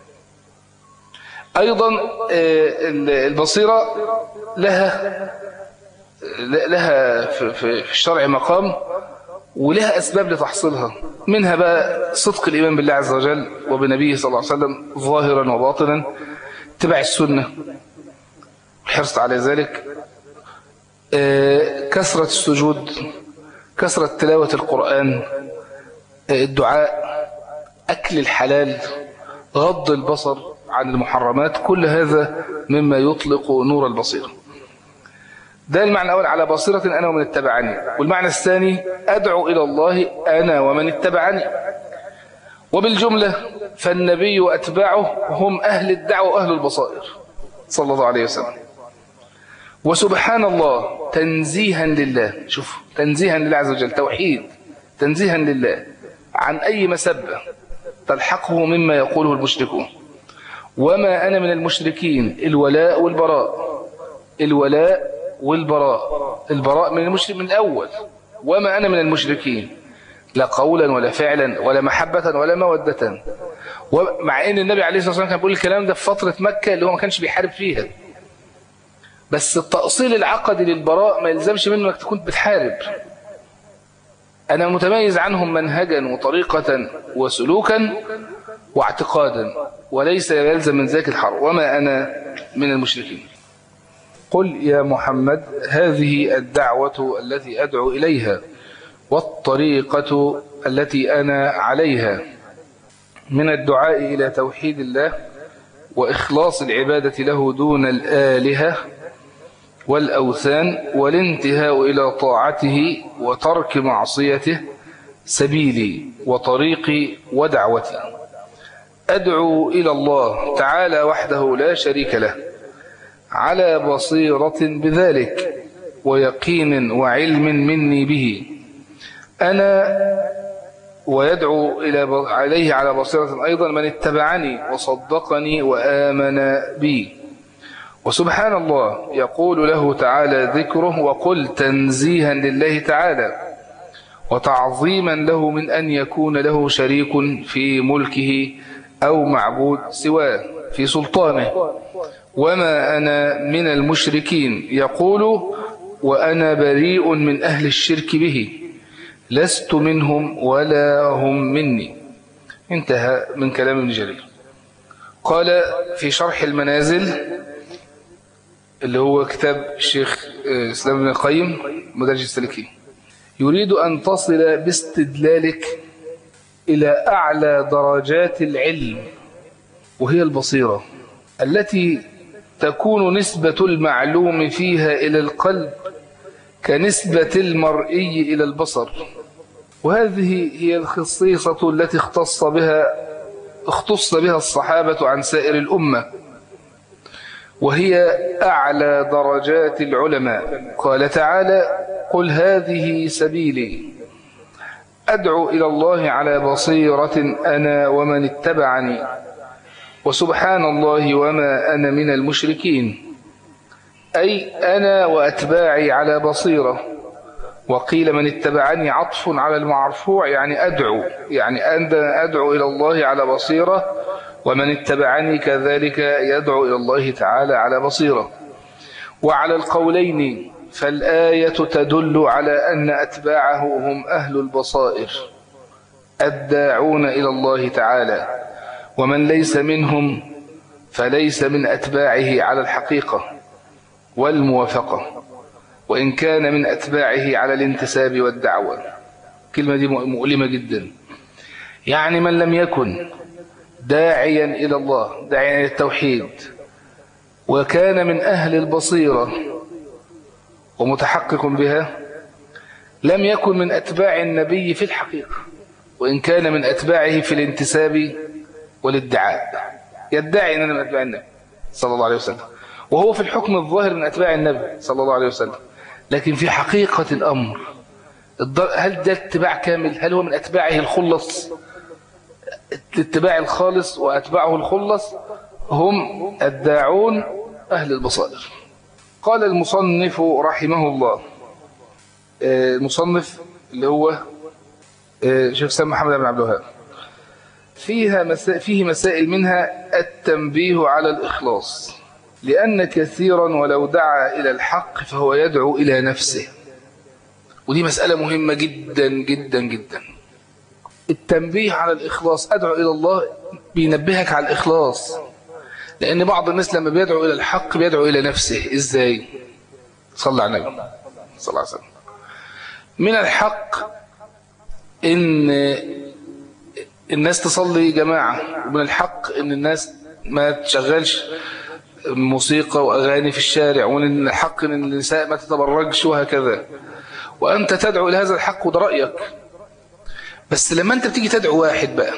Speaker 1: أيضا البصيرة لها لها في الشرع مقام ولها أسباب لتحصيلها منها بقى صدق الإيمان بالله عز وجل وبنبيه صلى الله عليه وسلم ظاهرا وباطنا اتباع السنة الحرص على ذلك كثرة السجود كثرة تلاوة القرآن الدعاء أكل الحلال غض البصر عن المحرمات كل هذا مما يطلق نور البصيرة ده المعنى الأول على بصيرة أنا ومن اتبعني والمعنى الثاني أدعو إلى الله أنا ومن اتبعني وبالجملة فالنبي وأتباعه هم أهل الدعوة وأهل البصائر صلى الله عليه وسلم وسبحان الله تنزيها لله شوف تنزيها لله عز وجل توحيد تنزيها لله عن أي مسبة تلحقه مما يقوله المشركون وما أنا من المشركين الولاء والبراء الولاء والبراء البراء من المشرك من الأول وما أنا من المشركين لا قولا ولا فعلا ولا محبة ولا مودة ومع ان النبي عليه الصلاة والسلام كان بيقول الكلام ده في فترة مكة اللي هو ما كانش بيحارب فيها بس التأصيل العقدي للبراء ما يلزمش منه انك تكون بتحارب انا متميز عنهم منهجا وطريقة وسلوكا واعتقادا وليس يلزم من ذاك الحرب وما انا من المشركين قل يا محمد هذه الدعوة التي أدعو إليها والطريقة التي أنا عليها من الدعاء إلى توحيد الله وإخلاص العبادة له دون الآلهة والأوثان والانتهاء إلى طاعته وترك معصيته سبيلي وطريقي ودعوتي أدعو إلى الله تعالى وحده لا شريك له على بصيرة بذلك ويقين وعلم مني به أنا ويدعو إلى عليه على بصيرة أيضا من اتبعني وصدقني وآمن بي وسبحان الله يقول له تعالى ذكره وقل تنزيها لله تعالى وتعظيما له من أن يكون له شريك في ملكه أو معبود سواه في سلطانه وما أنا من المشركين يقول وأنا بريء من أهل الشرك به لست منهم ولا هم مني انتهى من كلام ابن جرير قال في شرح المنازل اللي هو كتاب الشيخ اسلام بن القيم مدرج السالكين يريد أن تصل باستدلالك إلى أعلى درجات العلم وهي البصيرة التي تكون نسبة المعلوم فيها إلى القلب كنسبة المرئي إلى البصر وهذه هي الخصيصة التي اختص بها اختص بها الصحابة عن سائر الأمة وهي أعلى درجات العلماء قال تعالى قل هذه سبيلي أدعو إلى الله على بصيرة أنا ومن اتبعني وسبحان الله وما أنا من المشركين أي أنا وأتباعي على بصيرة وقيل من اتبعني عطف على المعرفوع يعني أدعو يعني أنا أدعو إلى الله على بصيرة ومن اتبعني كذلك يدعو إلى الله تعالى على بصيرة وعلى القولين فالآية تدل على أن أتباعه هم أهل البصائر الداعون إلى الله تعالى ومن ليس منهم فليس من أتباعه على الحقيقة والموافقة وإن كان من أتباعه على الانتساب والدعوة كلمة دي مؤلمة جدا يعني من لم يكن داعيا إلى الله داعيا إلى التوحيد وكان من أهل البصيرة ومتحقق بها لم يكن من أتباع النبي في الحقيقة وإن كان من أتباعه في الانتساب والادعاء يدعي أننا من أتباع النبي صلى الله عليه وسلم وهو في الحكم الظاهر من أتباع النبي صلى الله عليه وسلم لكن في حقيقة الأمر هل ده اتباع كامل هل هو من أتباعه الخلص الاتباع الخالص وأتباعه الخلص هم الداعون أهل البصائر قال المصنف رحمه الله المصنف اللي هو شيخ سام محمد بن عبد الوهاب فيها مسا... فيه مسائل منها التنبيه على الإخلاص لأن كثيرا ولو دعا إلى الحق فهو يدعو إلى نفسه ودي مسألة مهمة جدا جدا جدا التنبيه على الإخلاص أدعو إلى الله بينبهك على الإخلاص لأن بعض الناس لما بيدعو إلى الحق بيدعو إلى نفسه إزاي صلى على النبي صلى الله عليه وسلم من الحق إن الناس تصلي جماعة ومن الحق إن الناس ما تشغلش موسيقى وأغاني في الشارع ومن الحق إن النساء ما تتبرجش وهكذا وأنت تدعو إلى هذا الحق وده رأيك بس لما أنت بتيجي تدعو واحد بقى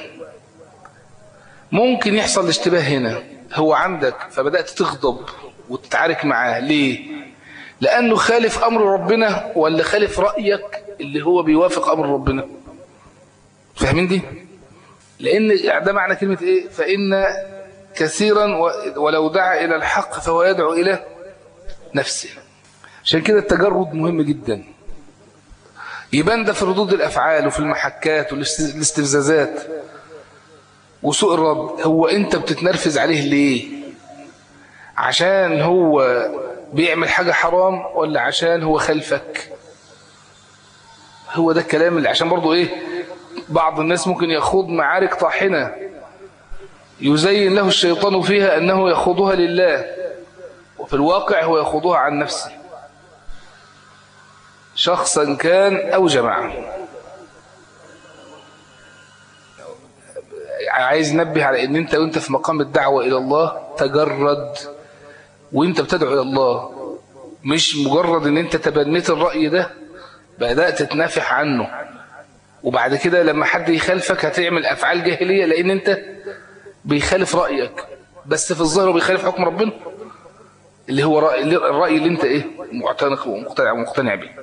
Speaker 1: ممكن يحصل اشتباه هنا هو عندك فبدأت تغضب وتتعارك معاه ليه لأنه خالف أمر ربنا ولا خالف رأيك اللي هو بيوافق أمر ربنا فاهمين دي لأن ده معنى كلمة إيه فإن كثيرا ولو دعا إلى الحق فهو يدعو إلى نفسه عشان كده التجرد مهم جدا يبان ده في ردود الأفعال وفي المحكات والاستفزازات وسوء الرد هو أنت بتتنرفز عليه ليه عشان هو بيعمل حاجة حرام ولا عشان هو خلفك هو ده الكلام اللي عشان برضو ايه بعض الناس ممكن يخوض معارك طاحنة يزين له الشيطان فيها أنه يخوضها لله وفي الواقع هو يخوضها عن نفسه شخصا كان أو جماعة عايز نبه على ان انت وانت في مقام الدعوة الى الله تجرد وانت بتدعو الى الله مش مجرد ان انت تبنيت الرأي ده بدأت تتنافح عنه وبعد كده لما حد يخالفك هتعمل افعال جاهلية لان انت بيخالف رأيك بس في الظاهر بيخالف حكم ربنا اللي هو رأي الرأي اللي انت ايه معتنق ومقتنع ومقتنع به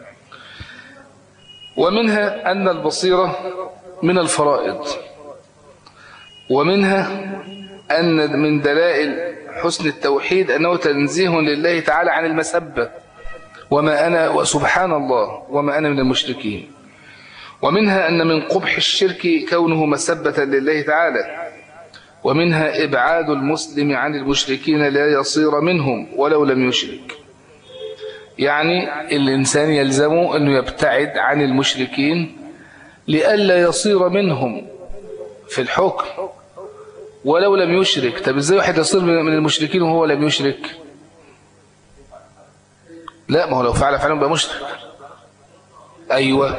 Speaker 1: ومنها ان البصيرة من الفرائض ومنها أن من دلائل حسن التوحيد أنه تنزيه لله تعالى عن المسبة وما أنا وسبحان الله وما أنا من المشركين ومنها أن من قبح الشرك كونه مسبة لله تعالى ومنها إبعاد المسلم عن المشركين لا يصير منهم ولو لم يشرك يعني الإنسان يلزمه أنه يبتعد عن المشركين لئلا يصير منهم في الحكم ولو لم يشرك طب ازاي واحد يصير من المشركين وهو لم يشرك لا ما هو لو فعل فعلا بقى مشرك ايوه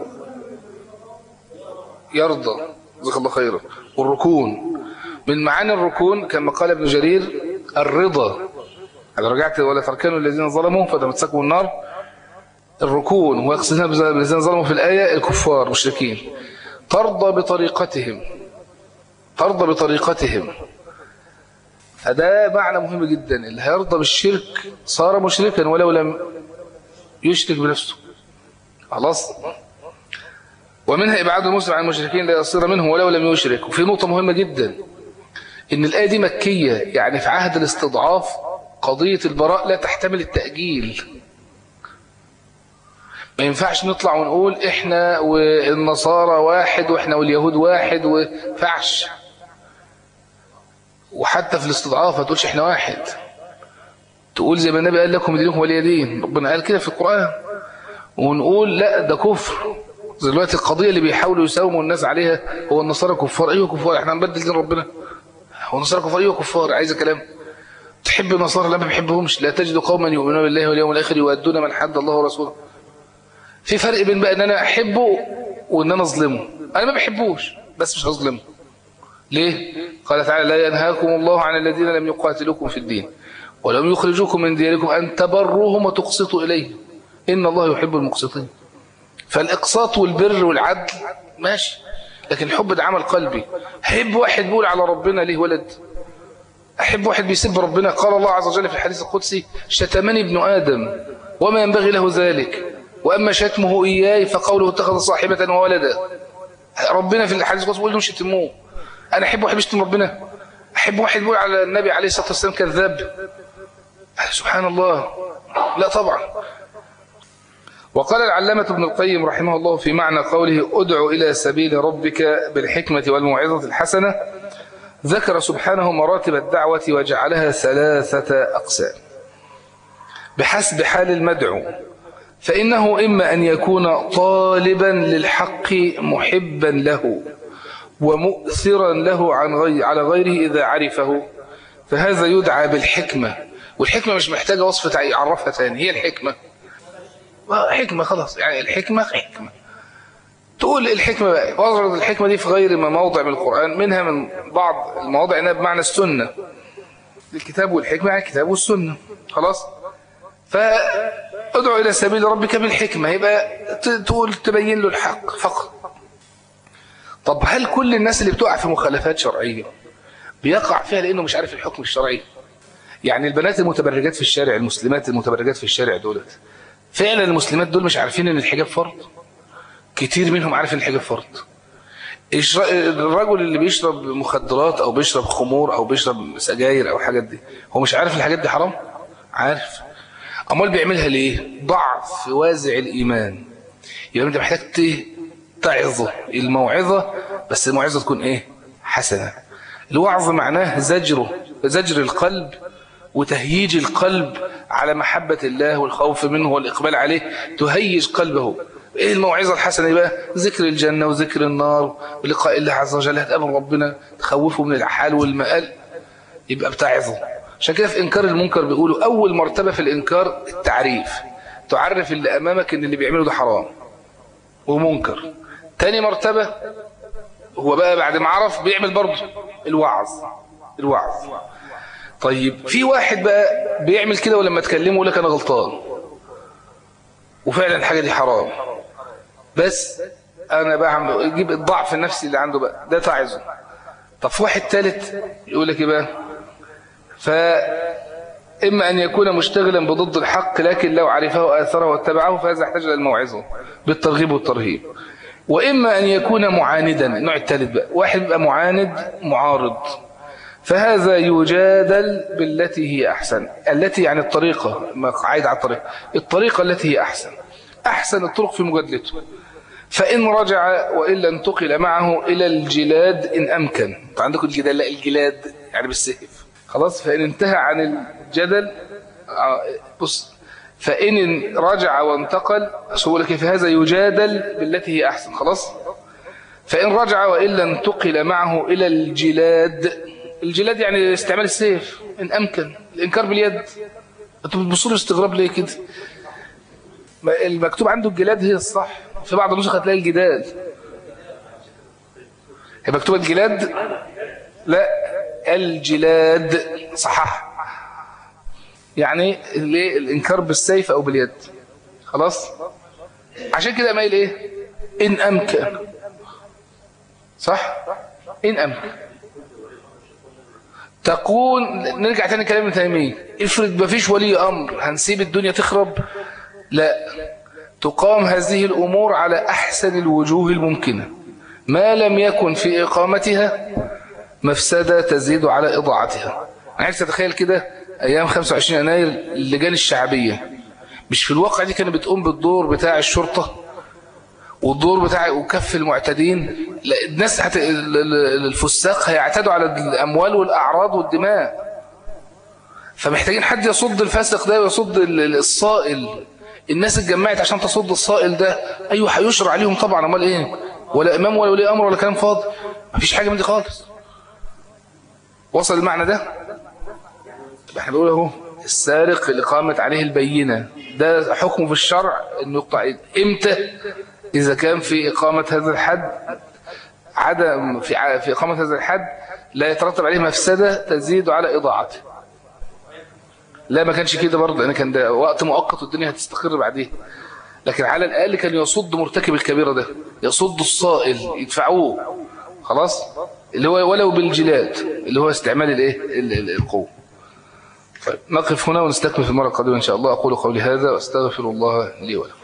Speaker 1: يرضى جزاك الله خيرا والركون من معاني الركون كما قال ابن جرير الرضا هذا رجعت ولا تركنوا الذين ظلموا فتمسكوا النار الركون ويقصدنا بالذين ظلموا في الآية الكفار مشركين ترضى بطريقتهم ترضى بطريقتهم فده معنى مهم جدا اللي هيرضى بالشرك صار مشركا ولو لم يشرك بنفسه خلاص ومنها إبعاد المسلم عن المشركين لا يصير منهم ولو لم يشرك وفي نقطة مهمة جدا إن الآية دي مكية يعني في عهد الاستضعاف قضية البراء لا تحتمل التأجيل ما ينفعش نطلع ونقول إحنا والنصارى واحد وإحنا واليهود واحد وفعش وحتى في الاستضعاف ما تقولش إحنا واحد تقول زي ما النبي قال لكم دينكم ولي دين ربنا قال كده في القرآن ونقول لا ده كفر دلوقتي القضية اللي بيحاولوا يساوموا الناس عليها هو النصارى كفار ايوه كفار احنا هنبدل دين ربنا هو النصارى كفار ايوه كفار عايز كلام تحب النصارى لا ما بحبهمش لا تجد قوما يؤمنون بالله واليوم الاخر يؤدون من حد الله ورسوله في فرق بين بقى ان انا احبه وان انا اظلمه انا ما بحبوش بس مش هظلمه ليه قال تعالى لا ينهاكم الله عن الذين لم يقاتلوكم في الدين ولم يخرجوكم من دياركم ان تبروهم وتقسطوا اليهم ان الله يحب المقسطين فالإقساط والبر والعدل ماشي لكن الحب ده عمل قلبي أحب واحد بيقول على ربنا ليه ولد أحب واحد بيسب ربنا قال الله عز وجل في الحديث القدسي شتمني ابن آدم وما ينبغي له ذلك وأما شتمه إياي فقوله اتخذ صاحبة وولدا ربنا في الحديث القدسي بيقول لهم شتموه أنا أحب واحد بيشتم ربنا أحب واحد بيقول على النبي عليه الصلاة والسلام كذاب سبحان الله لا طبعا وقال العلامة ابن القيم رحمه الله في معنى قوله ادع إلى سبيل ربك بالحكمة والموعظة الحسنة ذكر سبحانه مراتب الدعوة وجعلها ثلاثة أقسام بحسب حال المدعو فإنه إما أن يكون طالبا للحق محبا له ومؤثرا له عن غير على غيره إذا عرفه فهذا يدعى بالحكمة والحكمة مش محتاجة وصفة يعرفها تاني هي الحكمة حكمة خلاص يعني الحكمة حكمة تقول الحكمة بقى وظهرت الحكمة دي في غير ما موضع من القرآن منها من بعض المواضع انها بمعنى السنة الكتاب والحكمة يعني الكتاب والسنة خلاص فادعو إلى سبيل ربك بالحكمة يبقى تقول تبين له الحق فقط طب هل كل الناس اللي بتقع في مخالفات شرعية بيقع فيها لأنه مش عارف الحكم الشرعي يعني البنات المتبرجات في الشارع المسلمات المتبرجات في الشارع دولت فعلا المسلمات دول مش عارفين ان الحجاب فرض كتير منهم عارف ان الحجاب فرض الرجل اللي بيشرب مخدرات او بيشرب خمور او بيشرب سجاير او حاجات دي هو مش عارف الحاجات دي حرام عارف امال بيعملها ليه ضعف وازع الايمان يبقى انت محتاج تعظه الموعظه بس الموعظه تكون ايه حسنه الوعظ معناه زجره زجر القلب وتهييج القلب على محبة الله والخوف منه والإقبال عليه تهيج قلبه إيه الموعظة الحسنة بقى ذكر الجنة وذكر النار ولقاء الله عز وجل هتقابل ربنا تخوفه من الحال والمآل يبقى بتعظه عشان كده في إنكار المنكر بيقولوا أول مرتبة في الإنكار التعريف تعرف اللي أمامك إن اللي بيعمله ده حرام ومنكر تاني مرتبة هو بقى بعد ما عرف بيعمل برضه الوعظ الوعظ طيب في واحد بقى بيعمل كده ولما تكلمه يقول لك انا غلطان وفعلا الحاجه دي حرام بس انا بعمل يجيب الضعف النفسي اللي عنده بقى ده تعظه طب في واحد ثالث يقول لك ايه بقى فاما ان يكون مشتغلا بضد الحق لكن لو عرفه واثره واتبعه فهذا يحتاج الى الموعظه بالترغيب والترهيب واما ان يكون معاندا النوع الثالث بقى واحد بيبقى معاند معارض فهذا يجادل بالتي هي أحسن التي يعني الطريقة عايد على الطريقة الطريقة التي هي أحسن أحسن الطرق في مجادلته فإن رجع وإلا انتقل معه إلى الجلاد إن أمكن عندكم الجدال لا الجلاد يعني بالسيف خلاص فإن انتهى عن الجدل بص فإن رجع وانتقل شو لك فهذا يجادل بالتي هي أحسن خلاص فإن رجع وإلا انتقل معه إلى الجلاد الجلاد يعني استعمال السيف إن أمكن الإنكار باليد أنتوا بتبصوا له استغراب ليه كده المكتوب عنده الجلاد هي الصح في بعض النسخ هتلاقي الجدال هي مكتوبة الجلاد لا الجلاد صحح يعني ليه الإنكار بالسيف أو باليد خلاص عشان كده مايل إيه إن أمكن صح إن أمكن تكون نرجع تاني كلام ابن تيمية افرض ما فيش ولي أمر هنسيب الدنيا تخرب لا تقام هذه الأمور على أحسن الوجوه الممكنة ما لم يكن في إقامتها مفسدة تزيد على إضاعتها أنا عايز تتخيل كده أيام 25 يناير اللجان الشعبية مش في الواقع دي كانت بتقوم بالدور بتاع الشرطة والدور بتاع وكف المعتدين لا الناس هت... ال- ال- الفساق هيعتدوا على الأموال والأعراض والدماء فمحتاجين حد يصد الفاسق ده ويصد ال- ال- الصائل الناس اتجمعت عشان تصد الصائل ده ايوه هيشرع عليهم طبعا امال ايه ولا امام ولا ولي امر ولا كلام فاضي مفيش حاجه من دي خالص وصل المعنى ده يبقى احنا بنقول اهو السارق اللي قامت عليه البينه ده حكمه في الشرع انه يقطع ايده امتى اذا كان في اقامه هذا الحد عدم في ع- في اقامه هذا الحد لا يترتب عليه مفسده تزيد على اضاعته لا ما كانش كده برضه انا كان ده وقت مؤقت والدنيا هتستقر بعديه لكن على الاقل كان يصد مرتكب الكبيره ده يصد الصائل يدفعوه خلاص اللي هو ولو بالجلاد اللي هو استعمال الايه ال- ال- القوه طيب نقف هنا ونستكمل في المره القادمه ان شاء الله اقول قولي هذا واستغفر الله لي ولكم